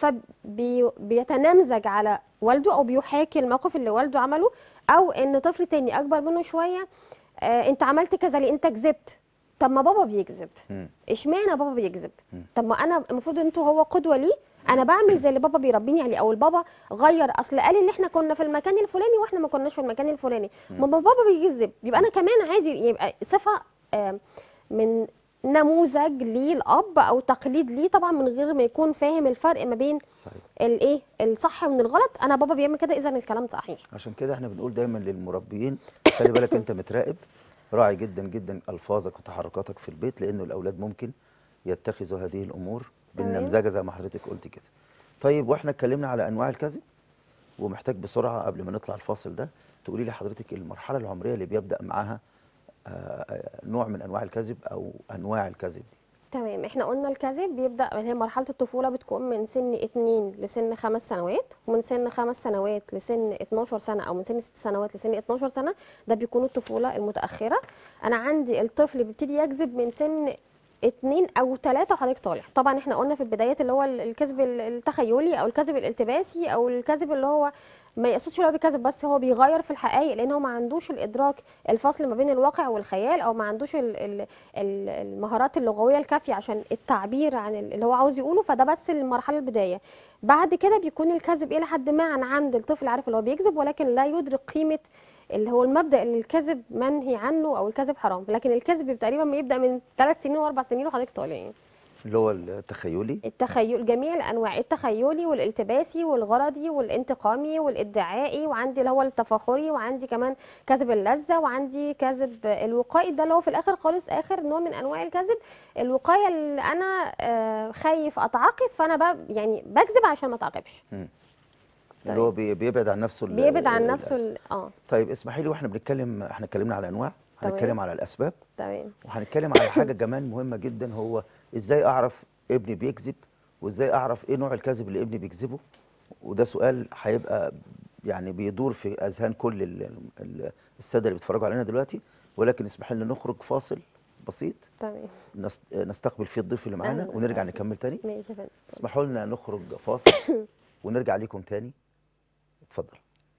فبيتنمزج على والده او بيحاكي الموقف اللي والده عمله او ان طفل تاني اكبر منه شويه آه انت عملت كذا ليه انت كذبت طب ما بابا بيكذب مم. اشمعنى بابا بيكذب مم. طب ما انا المفروض انتوا هو قدوه ليه انا بعمل زي اللي بابا بيربيني عليه او البابا غير اصل قال ان احنا كنا في المكان الفلاني واحنا ما كناش في المكان الفلاني ما بابا بيكذب يبقى انا كمان عادي يبقى صفه آه، من نموذج ليه الاب او تقليد ليه طبعا من غير ما يكون فاهم الفرق ما بين صحيح الايه الصح من الغلط انا بابا بيعمل كده اذا الكلام صحيح عشان كده احنا بنقول دايما للمربيين خلي بالك انت متراقب راعي جدا جدا الفاظك وتحركاتك في البيت لانه الاولاد ممكن يتخذوا هذه الامور تمام. بالنمذجه زي ما حضرتك قلت كده طيب واحنا اتكلمنا على انواع الكذب ومحتاج بسرعه قبل ما نطلع الفاصل ده تقولي لي حضرتك المرحله العمريه اللي بيبدا معاها آه، آه، نوع من انواع الكذب او انواع الكذب دي تمام احنا قلنا الكذب بيبدا اللي هي مرحله الطفوله بتكون من سن 2 لسن 5 سنوات ومن سن 5 سنوات لسن 12 سنه او من سن 6 سنوات لسن 12 سنه ده بيكون الطفوله المتاخره انا عندي الطفل بيبتدي يكذب من سن اتنين او ثلاثة وحضرتك طالع طبعا احنا قلنا في البدايات اللي هو ال- الكذب ال- التخيلي او الكذب الالتباسي او الكذب اللي هو ما يقصدش اللي هو بيكذب بس هو بيغير في الحقائق لان هو ما عندوش الادراك الفصل ما بين الواقع والخيال او ما عندوش ال ال ال المهارات اللغويه الكافيه عشان التعبير عن ال- اللي هو عاوز يقوله فده بس المرحله البدايه بعد كده بيكون الكذب الى حد ما عن عند الطفل عارف اللي هو بيكذب ولكن لا يدرك قيمه اللي هو المبدا اللي الكذب منهي عنه او الكذب حرام لكن الكذب بيبقى تقريبا ما يبدا من ثلاث سنين واربع سنين وحضرتك طالع يعني اللي هو التخيلي التخيل جميع الانواع التخيلي والالتباسي والغرضي والانتقامي والادعائي وعندي اللي هو التفاخري وعندي كمان كذب اللذه وعندي كذب الوقائي ده اللي هو في الاخر خالص اخر نوع من انواع الكذب الوقايه اللي انا آه، خايف اتعاقب فانا ب- يعني بكذب عشان ما اتعاقبش اللي هو بي- بيبعد عن نفسه ال- بيبعد عن ال- نفسه ال- اه طيب اسمحي لي واحنا بنتكلم احنا اتكلمنا على انواع تمام. هنتكلم على الاسباب تمام وهنتكلم على حاجه كمان مهمه جدا هو ازاي اعرف ابني بيكذب وازاي اعرف ايه نوع الكذب اللي ابني بيكذبه وده سؤال هيبقى يعني بيدور في اذهان كل ال- ال- الساده اللي بيتفرجوا علينا دلوقتي ولكن اسمح لنا نخرج فاصل بسيط تمام نست- نستقبل فيه الضيف اللي معانا أهلاً ونرجع وسهلاً. نكمل تاني ماشي يا فندم اسمحوا لنا نخرج فاصل ونرجع ليكم تاني اتفضل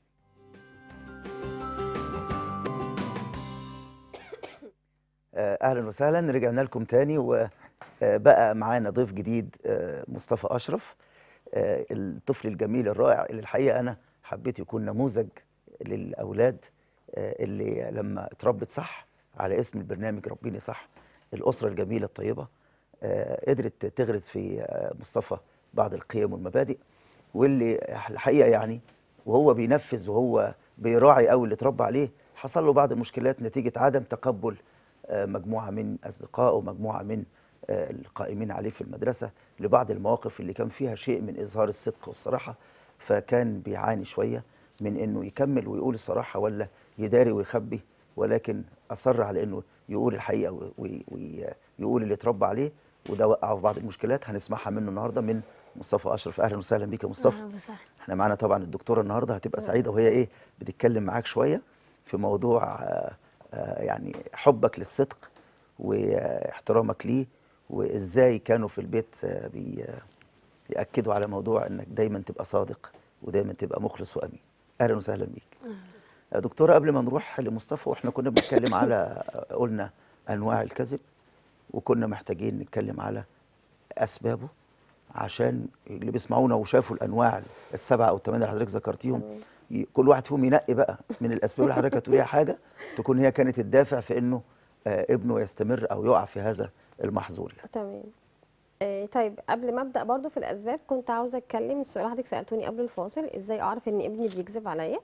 آه، اهلا وسهلا رجعنا لكم تاني وبقى معانا ضيف جديد آه، مصطفى اشرف آه، الطفل الجميل الرائع اللي الحقيقه انا حبيت يكون نموذج للاولاد آه، اللي لما اتربت صح على اسم البرنامج ربيني صح الاسره الجميله الطيبه آه، قدرت تغرس في آه، مصطفى بعض القيم والمبادئ واللي الحقيقه يعني وهو بينفذ وهو بيراعي قوي اللي اتربى عليه حصل له بعض المشكلات نتيجه عدم تقبل آه، مجموعه من اصدقائه ومجموعه من آه، القائمين عليه في المدرسه لبعض المواقف اللي كان فيها شيء من اظهار الصدق والصراحه فكان بيعاني شويه من انه يكمل ويقول الصراحه ولا يداري ويخبي ولكن اصر على انه يقول الحقيقه ويقول اللي اتربى عليه وده وقعه في بعض المشكلات هنسمعها منه النهارده من مصطفى اشرف اهلا وسهلا بيك يا مصطفى أهلا وسهلا احنا معانا طبعا الدكتوره النهارده هتبقى سعيده وهي ايه بتتكلم معاك شويه في موضوع آه، آه، يعني حبك للصدق واحترامك ليه وازاي كانوا في البيت آه، بي آه، بيأكدوا على موضوع انك دايما تبقى صادق ودايما تبقى مخلص وامين اهلا وسهلا بيك أهلا وسهلا آه، دكتوره قبل ما نروح لمصطفى واحنا كنا بنتكلم على آه، قلنا انواع الكذب وكنا محتاجين نتكلم على اسبابه عشان اللي بيسمعونا وشافوا الانواع السبعه او الثمانيه اللي حضرتك ذكرتيهم ي- كل واحد فيهم ينقي بقى من الاسباب اللي حضرتك هتقوليها حاجه تكون هي كانت الدافع في انه آه، ابنه يستمر او يقع في هذا المحظور يعني. تمام آه، طيب قبل ما ابدا برضو في الاسباب كنت عاوزه اتكلم السؤال اللي حضرتك سالتوني قبل الفاصل ازاي اعرف ان ابني بيكذب عليا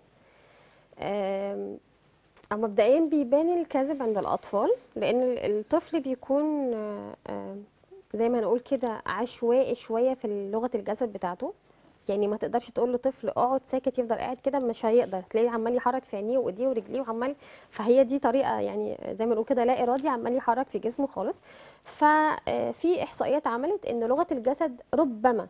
آم، أو مبدئيا بيبان الكذب عند الاطفال لان ال- الطفل بيكون آه، آم، زي ما نقول كده عشوائي شويه في لغه الجسد بتاعته يعني ما تقدرش تقول لطفل اقعد ساكت يفضل قاعد كده مش هيقدر تلاقيه عمال يحرك في عينيه وايديه ورجليه وعمال فهي دي طريقه يعني زي ما نقول كده لا ارادي عمال يحرك في جسمه خالص ففي احصائيات عملت ان لغه الجسد ربما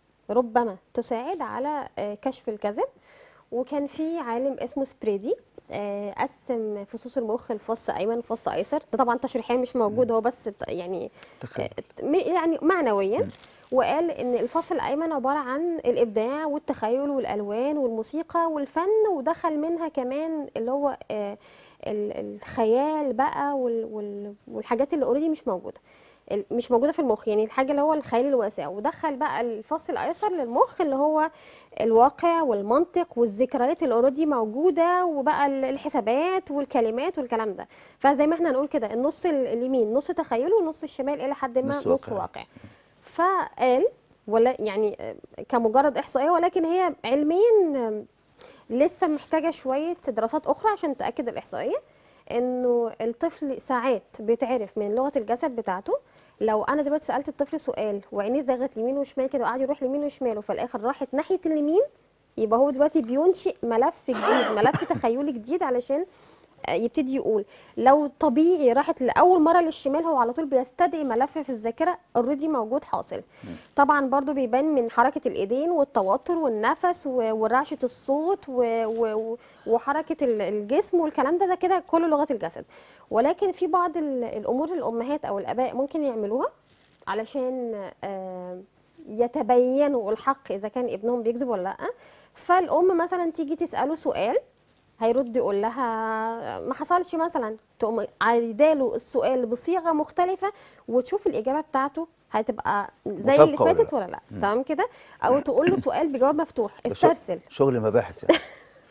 ربما تساعد على آه، كشف الكذب وكان في عالم اسمه سبريدي آه، قسم فصوص المخ لفص ايمن وفص ايسر ده طبعا تشريحيا مش موجود هو بس ت- يعني تخيل م- يعني معنويا مم. وقال ان الفصل الايمن عباره عن الابداع والتخيل والالوان والموسيقى والفن ودخل منها كمان اللي هو آه، ال- الخيال بقى وال- وال- والحاجات اللي اوريدي مش موجوده ال- مش موجوده في المخ يعني الحاجه اللي هو الخيال الواسع ودخل بقى الفصل الايسر للمخ اللي هو الواقع والمنطق والذكريات اللي اوريدي موجوده وبقى ال- الحسابات والكلمات والكلام ده فزي ما احنا نقول كده النص ال- اليمين نص تخيل والنص الشمال الى حد ما نص نص واقع. واقع فقال ولا يعني آه، كمجرد احصائيه ولكن هي علميا آم، لسه محتاجه شويه دراسات اخرى عشان تاكد الاحصائيه انه الطفل ساعات بيتعرف من لغه الجسد بتاعته لو انا دلوقتي سالت الطفل سؤال وعينيه زاغت يمين وشمال كده وقعد يروح يمين وشمال وفي الاخر راحت ناحيه اليمين يبقى هو دلوقتي بينشئ ملف جديد ملف تخيلي جديد علشان آه، يبتدي يقول لو طبيعي راحت لاول مره للشمال هو على طول بيستدعي ملف في الذاكره اوريدي موجود حاصل طبعا برضو بيبان من حركه الايدين والتوتر والنفس و- ورعشه الصوت و- و- وحركه ال- الجسم والكلام ده ده كده كله لغه الجسد ولكن في بعض ال- الامور الامهات او الاباء ممكن يعملوها علشان آه، يتبينوا الحق اذا كان ابنهم بيكذب ولا لا فالام مثلا تيجي تساله سؤال هيرد يقول لها ما حصلش مثلا تقوم عايداله السؤال بصيغه مختلفه وتشوف الاجابه بتاعته هتبقى زي اللي مطابقة ولا فاتت لا؟ ولا لا تمام كده او تقول له سؤال بجواب مفتوح ده شغ- استرسل شغل مباحث يعني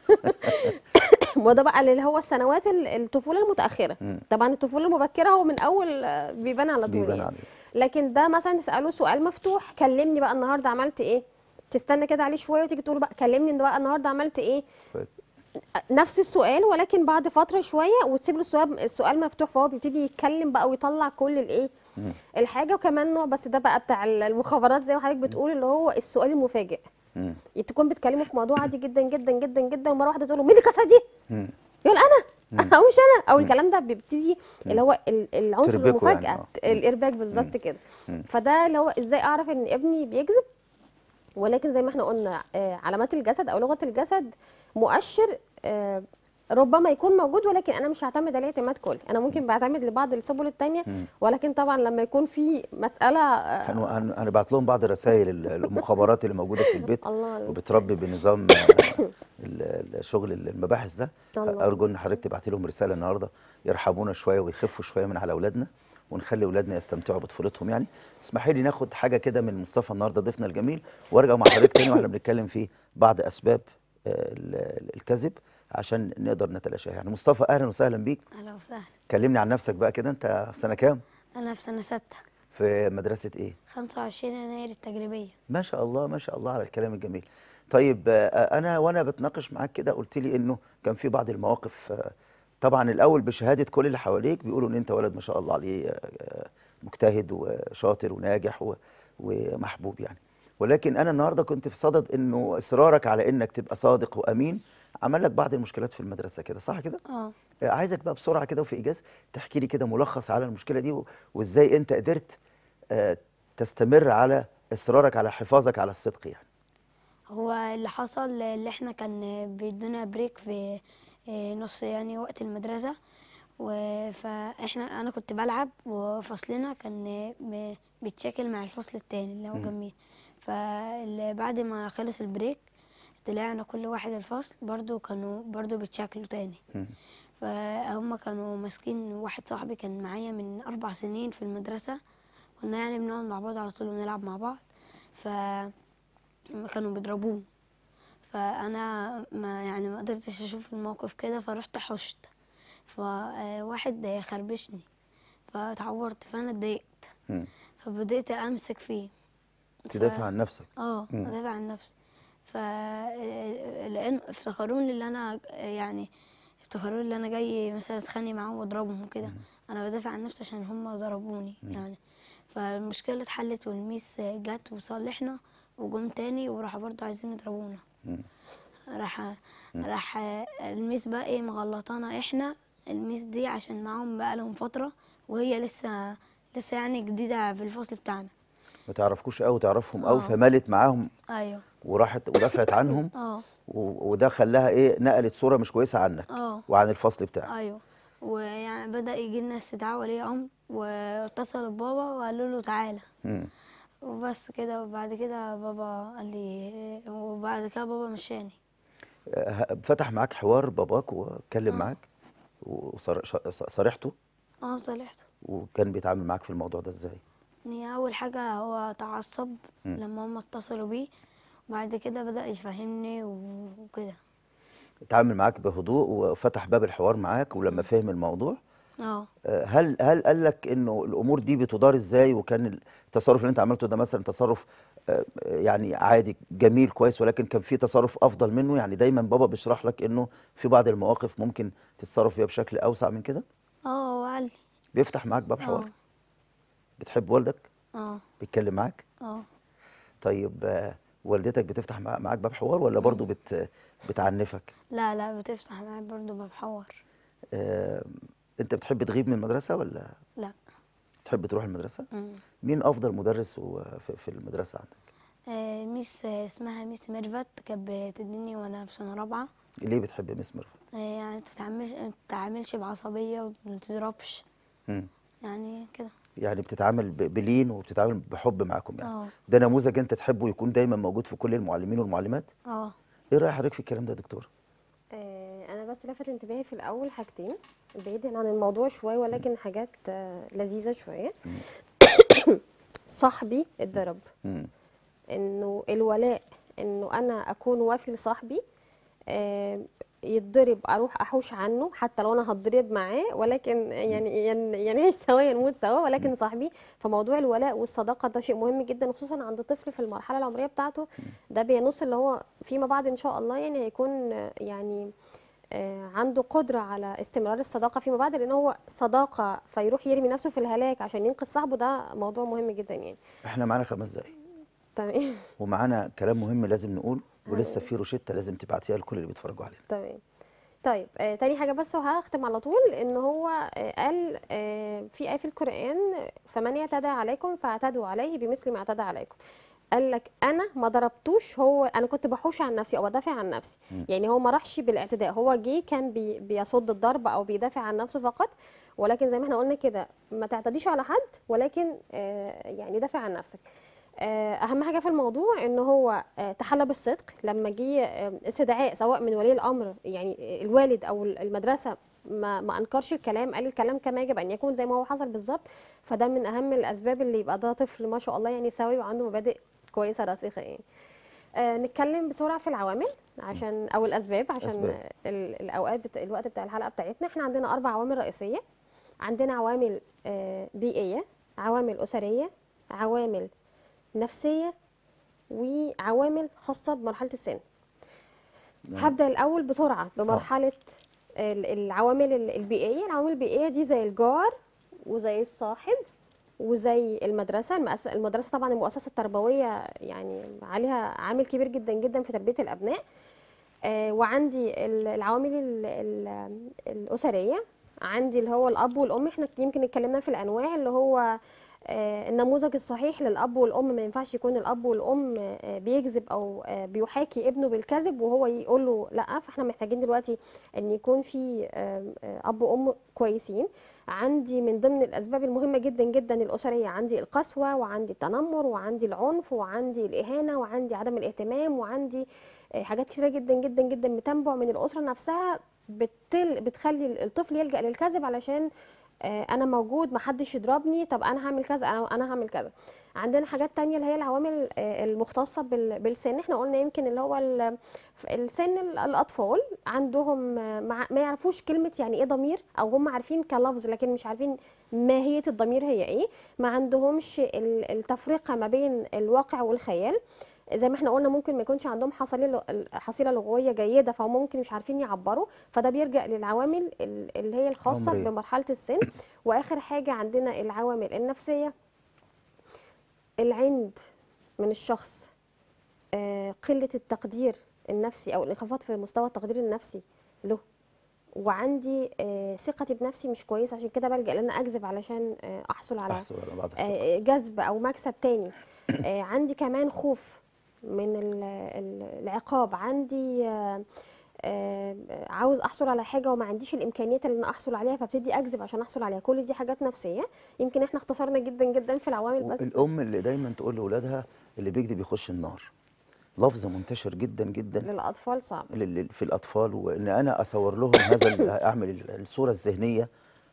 وده بقى اللي هو السنوات ال- الطفوله المتاخره مم. طبعا الطفوله المبكره هو من اول آه، بيبان على طول بيبان يعني. عليه لكن ده مثلا تساله سؤال مفتوح كلمني بقى النهارده عملت ايه تستنى كده عليه شويه وتيجي تقول له بقى كلمني بقى النهارده عملت ايه كويس. نفس السؤال ولكن بعد فتره شويه وتسيب له السؤال السؤال مفتوح فهو بيبتدي يتكلم بقى ويطلع كل الايه مم. الحاجه وكمان نوع بس ده بقى بتاع المخابرات زي ما حضرتك بتقول اللي هو السؤال المفاجئ مم. تكون بتكلمه في موضوع عادي جدا جدا جدا جدا ومره واحده تقول له مين اللي كسر دي مم. يقول انا او مش انا او الكلام ده بيبتدي اللي هو ال- العنصر تربكه المفاجاه يعني، آه. الارباك بالظبط كده مم. فده اللي هو ازاي اعرف ان ابني بيكذب ولكن زي ما احنا قلنا آه، علامات الجسد او لغه الجسد مؤشر آه، ربما يكون موجود ولكن انا مش هعتمد عليه اعتماد كلي انا ممكن بعتمد لبعض السبل التانية مم. ولكن طبعا لما يكون في مساله آه، هن- هن- هنبعت لهم بعض الرسائل ال- المخابرات اللي موجوده في البيت الله وبتربي بنظام آه، ال- الشغل المباحث ده الله. ارجو ان حضرتك تبعتي لهم رساله النهارده يرحبونا شويه ويخفوا شويه من على اولادنا ونخلي اولادنا يستمتعوا بطفولتهم يعني اسمحي لي ناخد حاجه كده من مصطفى النهارده ضيفنا الجميل وارجع مع حضرتك تاني واحنا بنتكلم في بعض اسباب آه، ال- الكذب عشان نقدر نتلاشاها يعني مصطفى اهلا وسهلا بيك أهلا وسهلا كلمني عن نفسك بقى كده انت في سنه كام أنا في سنة ستة في مدرسه ايه 25 يناير التجريبية ما شاء الله ما شاء الله على الكلام الجميل طيب آه، انا وانا بتناقش معاك كده قلت لي انه كان في بعض المواقف آه، طبعا الاول بشهاده كل اللي حواليك بيقولوا ان انت ولد ما شاء الله عليه آه، آه، مجتهد وشاطر وناجح و- ومحبوب يعني ولكن انا النهارده كنت في صدد انه اصرارك على انك تبقى صادق وامين عمل لك بعض المشكلات في المدرسه كده صح كده اه آه، عايزك بقى بسرعه كده وفي ايجاز تحكي لي كده ملخص على المشكله دي و- وازاي انت قدرت آه، تستمر على اصرارك على حفاظك على الصدق يعني هو اللي حصل اللي احنا كان بيدونا بريك في آه، نص يعني وقت المدرسة و- فاحنا انا كنت بلعب وفصلنا كان م- بيتشاكل مع الفصل التاني اللي هو جنبي فبعد ما خلص البريك طلعنا كل واحد الفصل برضو كانوا برضو بيتشاكلوا تاني مم. فهم كانوا ماسكين واحد صاحبي كان معايا من أربع سنين في المدرسة كنا يعني بنقعد مع بعض على طول ونلعب مع بعض ف كانوا بيضربوه فأنا ما يعني ما قدرتش أشوف الموقف كده فرحت حشت فواحد خربشني فتعورت فأنا اتضايقت مم. فبدأت أمسك فيه تدافع عن نفسك اه مم. ادافع عن نفسي ف لان افتكروني اللي انا يعني افتكروني اللي انا جاي مثلا اتخانق معاهم واضربهم وكده انا بدافع عن نفسي عشان هم ضربوني يعني فالمشكله اتحلت والميس جت وصالحنا وجم تاني وراحوا برضو عايزين يضربونا مم. راح راح الميس بقى ايه مغلطانا احنا الميس دي عشان معاهم بقالهم فتره وهي لسه لسه يعني جديده في الفصل بتاعنا ما تعرفكوش قوي تعرفهم قوي آه. فمالت معاهم ايوه وراحت ودافعت عنهم اه و- وده خلاها ايه نقلت صوره مش كويسه عنك اه وعن الفصل بتاعك ايوه ويعني بدأ يجي لنا استدعاء ولي امر واتصل ببابا وقالوا له تعالى مم. وبس كده وبعد كده بابا قال لي وبعد كده بابا مشاني آه، فتح معاك حوار باباك واتكلم آه. معاك وصارحته اه صالحته وكان بيتعامل معاك في الموضوع ده ازاي يعني اول حاجه هو تعصب مم. لما هم اتصلوا بيه وبعد كده بدأ يفهمني وكده اتعامل معاك بهدوء وفتح باب الحوار معاك ولما فهم الموضوع اه آه، هل هل قال لك انه الامور دي بتدار ازاي وكان التصرف اللي انت عملته ده مثلا تصرف آه، يعني عادي جميل كويس ولكن كان في تصرف افضل منه يعني دايما بابا بيشرح لك انه في بعض المواقف ممكن تتصرف فيها بشكل اوسع من كده اه هو قال لي بيفتح معاك باب حوار اه بتحب والدك اه بيتكلم معاك اه طيب آه، والدتك بتفتح مع- معاك باب حوار ولا برضو بت بتعنفك لا لا بتفتح معايا برضه باب حوار آه، انت بتحب تغيب من المدرسة ولا لا تحب تروح المدرسة مم. مين افضل مدرس و- في في المدرسة عندك آه ميس آه، اسمها ميس ميرفت كانت بتديني وانا في سنه رابعه ليه بتحب ميس ميرفت آه يعني بتتعاملش ما بتتعاملش بعصبيه وما بتضربش مم. يعني كده يعني بتتعامل ب- بلين وبتتعامل بحب معاكم يعني اه ده نموذج انت تحبه يكون دايما موجود في كل المعلمين والمعلمات اه ايه راي حضرتك في الكلام ده يا دكتور آه، انا بس لفت انتباهي في الاول حاجتين بعيدا عن الموضوع شويه ولكن حاجات آه، لذيذه شويه صاحبي اتضرب مم. انه الولاء انه انا اكون وافي لصاحبي آه، يتضرب اروح احوش عنه حتى لو انا هتضرب معاه ولكن يعني يعني يعني نعيش سوا يا نموت سوا ولكن صاحبي فموضوع الولاء والصداقه ده شيء مهم جدا خصوصا عند طفل في المرحله العمريه بتاعته ده بينص اللي هو فيما بعد ان شاء الله يعني هيكون آه، يعني آه، عنده قدرة على استمرار الصداقة فيما بعد لأن هو صداقة فيروح يرمي نفسه في الهلاك عشان ينقذ صاحبه ده موضوع مهم جدا يعني احنا معانا خمس دقايق تمام ومعانا كلام مهم لازم نقول ولسه في روشته لازم تبعتيها لكل اللي بيتفرجوا علينا تمام طيب آه تاني حاجة بس وهختم على طول ان هو آه قال آه في آية في القرآن فمن يعتدى عليكم فاعتدوا عليه بمثل ما اعتدى عليكم قال لك انا ما ضربتوش هو انا كنت بحوش عن نفسي او بدافع عن نفسي مم. يعني هو ما راحش بالاعتداء هو جه كان بي بيصد الضرب او بيدافع عن نفسه فقط ولكن زي ما احنا قلنا كده ما تعتديش على حد ولكن آه يعني دافع عن نفسك آه، اهم حاجه في الموضوع ان هو آه، تحلى بالصدق لما جه آه، استدعاء سواء من ولي الامر يعني الوالد او المدرسه ما ما انكرش الكلام قال الكلام كما يجب ان يكون زي ما هو حصل بالظبط فده من اهم الاسباب اللي يبقى ده طفل ما شاء الله يعني سوي وعنده مبادئ كويسه راسخه يعني آه نتكلم بسرعه في العوامل عشان او الاسباب عشان أسباب. ال- الاوقات بتا... الوقت بتاع الحلقه بتاعتنا احنا عندنا اربع عوامل رئيسيه عندنا عوامل آه بيئيه عوامل اسريه عوامل نفسيه وعوامل خاصه بمرحله السن نعم. هبدا الاول بسرعه بمرحله ال- العوامل ال- البيئيه العوامل البيئيه دي زي الجار وزي الصاحب وزي المدرسه المؤس- المدرسه طبعا المؤسسه التربويه يعني عليها عامل كبير جدا جدا في تربيه الابناء آه، وعندي ال- العوامل ال- ال- الاسريه عندي اللي هو الاب والام احنا يمكن اتكلمنا في الانواع اللي هو آه، النموذج الصحيح للاب والام ما ينفعش يكون الاب والام آه، بيكذب او آه، بيحاكي ابنه بالكذب وهو يقول له لا فاحنا محتاجين دلوقتي ان يكون في آه، آه، اب وام كويسين عندي من ضمن الاسباب المهمه جدا جدا الاسريه عندي القسوه وعندي التنمر وعندي العنف وعندي الاهانه وعندي عدم الاهتمام وعندي آه، حاجات كتيره جدا جدا جدا بتنبع من الاسره نفسها بتل بتخلي الطفل يلجا للكذب علشان آه، انا موجود محدش يضربني طب انا هعمل كذا انا انا هعمل كذا عندنا حاجات تانية اللي هي العوامل آه، المختصة بال- بالسن احنا قلنا يمكن اللي هو ال- السن ال- الأطفال عندهم آه، مع- ما يعرفوش كلمة يعني ايه ضمير أو هم عارفين كلفظ لكن مش عارفين ماهية الضمير هي ايه ما عندهمش ال- التفرقة ما بين الواقع والخيال زي ما احنا قلنا ممكن ما يكونش عندهم حصيله حصيله لغويه جيده فهم ممكن مش عارفين يعبروا فده بيرجع للعوامل ال- اللي هي الخاصه عمرية. بمرحله السن واخر حاجه عندنا العوامل النفسيه العند من الشخص آه، قله التقدير النفسي او الانخفاض في مستوى التقدير النفسي له وعندي آه، ثقتي بنفسي مش كويسه عشان كده بلجأ ان انا اكذب علشان آه، احصل على احسن على بعض آه، جذب او مكسب تاني آه، عندي كمان خوف من ال- ال- العقاب عندي آه، آه، عاوز احصل على حاجه وما عنديش الامكانيات اللي انا احصل عليها فابتدي اكذب عشان احصل عليها كل دي حاجات نفسيه يمكن احنا اختصرنا جدا جدا في العوامل بس الام اللي دايما تقول لاولادها اللي بيكذب يخش النار لفظ منتشر جدا جدا للاطفال صعب لل- لل- في الاطفال وان انا اصور لهم هذا ال- اعمل ال- الصوره الذهنيه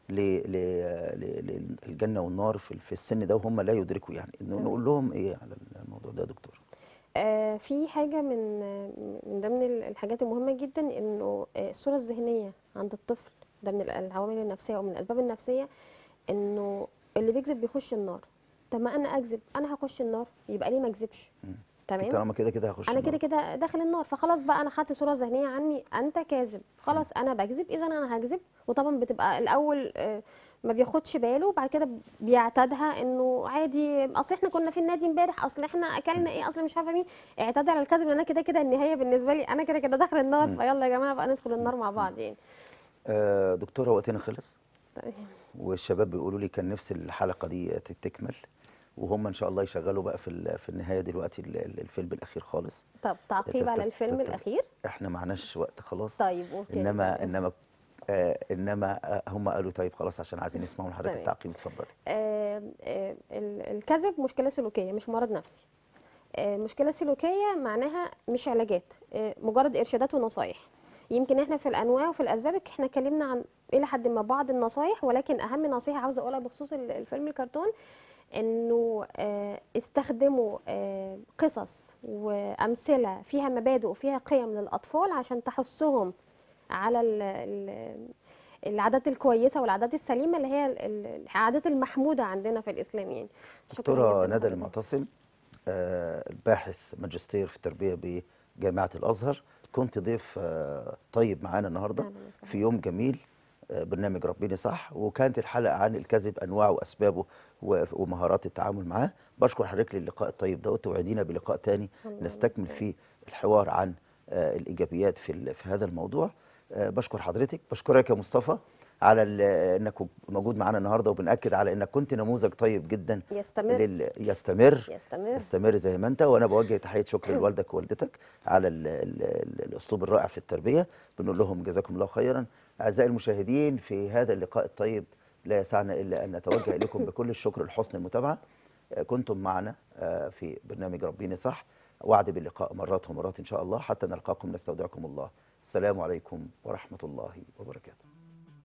للجنه والنار في في السن ده وهم لا يدركوا يعني انه تمام. نقول لهم ايه على الموضوع ده يا دكتور آه، في حاجة من من ضمن ال- الحاجات المهمة جدا انه آه، الصورة الذهنية عند الطفل ده من ال- العوامل النفسية او من الاسباب النفسية انه اللي بيكذب بيخش النار طب ما انا اكذب انا هخش النار يبقى ليه ما اكذبش تمام طالما كده كده هخش انا النار. كده كده داخل النار فخلاص بقى انا خدت صوره ذهنيه عني انت كاذب خلاص انا بكذب اذا انا هكذب وطبعا بتبقى الاول آه، ما بياخدش باله وبعد كده بيعتادها انه عادي اصل احنا كنا في النادي امبارح اصل احنا اكلنا ايه اصل مش عارفه مين اعتاد على الكذب لان انا كده كده النهايه بالنسبه لي انا كده كده داخل النار فيلا يا جماعه بقى ندخل النار مع بعض يعني آه دكتوره وقتنا خلص طيب. والشباب بيقولوا لي كان نفس الحلقه دي تكمل وهم ان شاء الله يشغلوا بقى في ال- في النهايه دلوقتي ال- ال- الفيلم الاخير خالص طب تعقيب على تست- الفيلم تست- الاخير احنا معناش وقت خلاص طيب اوكي انما تمام. انما آه انما آه هم قالوا طيب خلاص عشان عايزين يسمعوا من حضرتك تمام. التعقيب اتفضلي آه، آه، ال- الكذب مشكلة سلوكية مش مرض نفسي آه، مشكلة سلوكية معناها مش علاجات آه، مجرد إرشادات ونصايح يمكن احنا في الأنواع وفي الأسباب احنا اتكلمنا عن إلى حد ما بعض النصايح ولكن أهم نصيحة عاوزة أقولها بخصوص ال- الفيلم الكرتون إنه آه، استخدموا آه، قصص وأمثلة فيها مبادئ وفيها قيم للأطفال عشان تحثهم على ال ال العادات الكويسة والعادات السليمة اللي هي ال- ال- العادات المحمودة عندنا في الإسلام يعني شكراً دكتوره جداً ندى لحضرتك. المعتصم آه الباحث ماجستير في التربيه بجامعه الازهر كنت ضيف آه طيب معانا النهارده أهلاً وسهلاً. في يوم جميل آه برنامج ربيني صح وكانت الحلقه عن الكذب انواعه واسبابه و- ومهارات التعامل معاه بشكر حضرتك للقاء الطيب ده وتوعدينا بلقاء تاني الله نستكمل فيه الحوار عن آه الايجابيات في ال- في هذا الموضوع آه بشكر حضرتك بشكرك يا مصطفى على ال- انك موجود معانا النهارده وبناكد على انك كنت نموذج طيب جدا يستمر لل... يستمر يستمر استمر زي ما انت وانا بوجه تحيه شكر لوالدك ووالدتك على ال ال ال الاسلوب الرائع في التربيه بنقول لهم جزاكم الله خيرا اعزائي المشاهدين في هذا اللقاء الطيب لا يسعنا الا ان نتوجه اليكم بكل الشكر لحسن المتابعه آه، كنتم معنا آه، في برنامج ربيني صح وعد باللقاء مرات ومرات ان شاء الله حتى نلقاكم نستودعكم الله السلام عليكم ورحمه الله وبركاته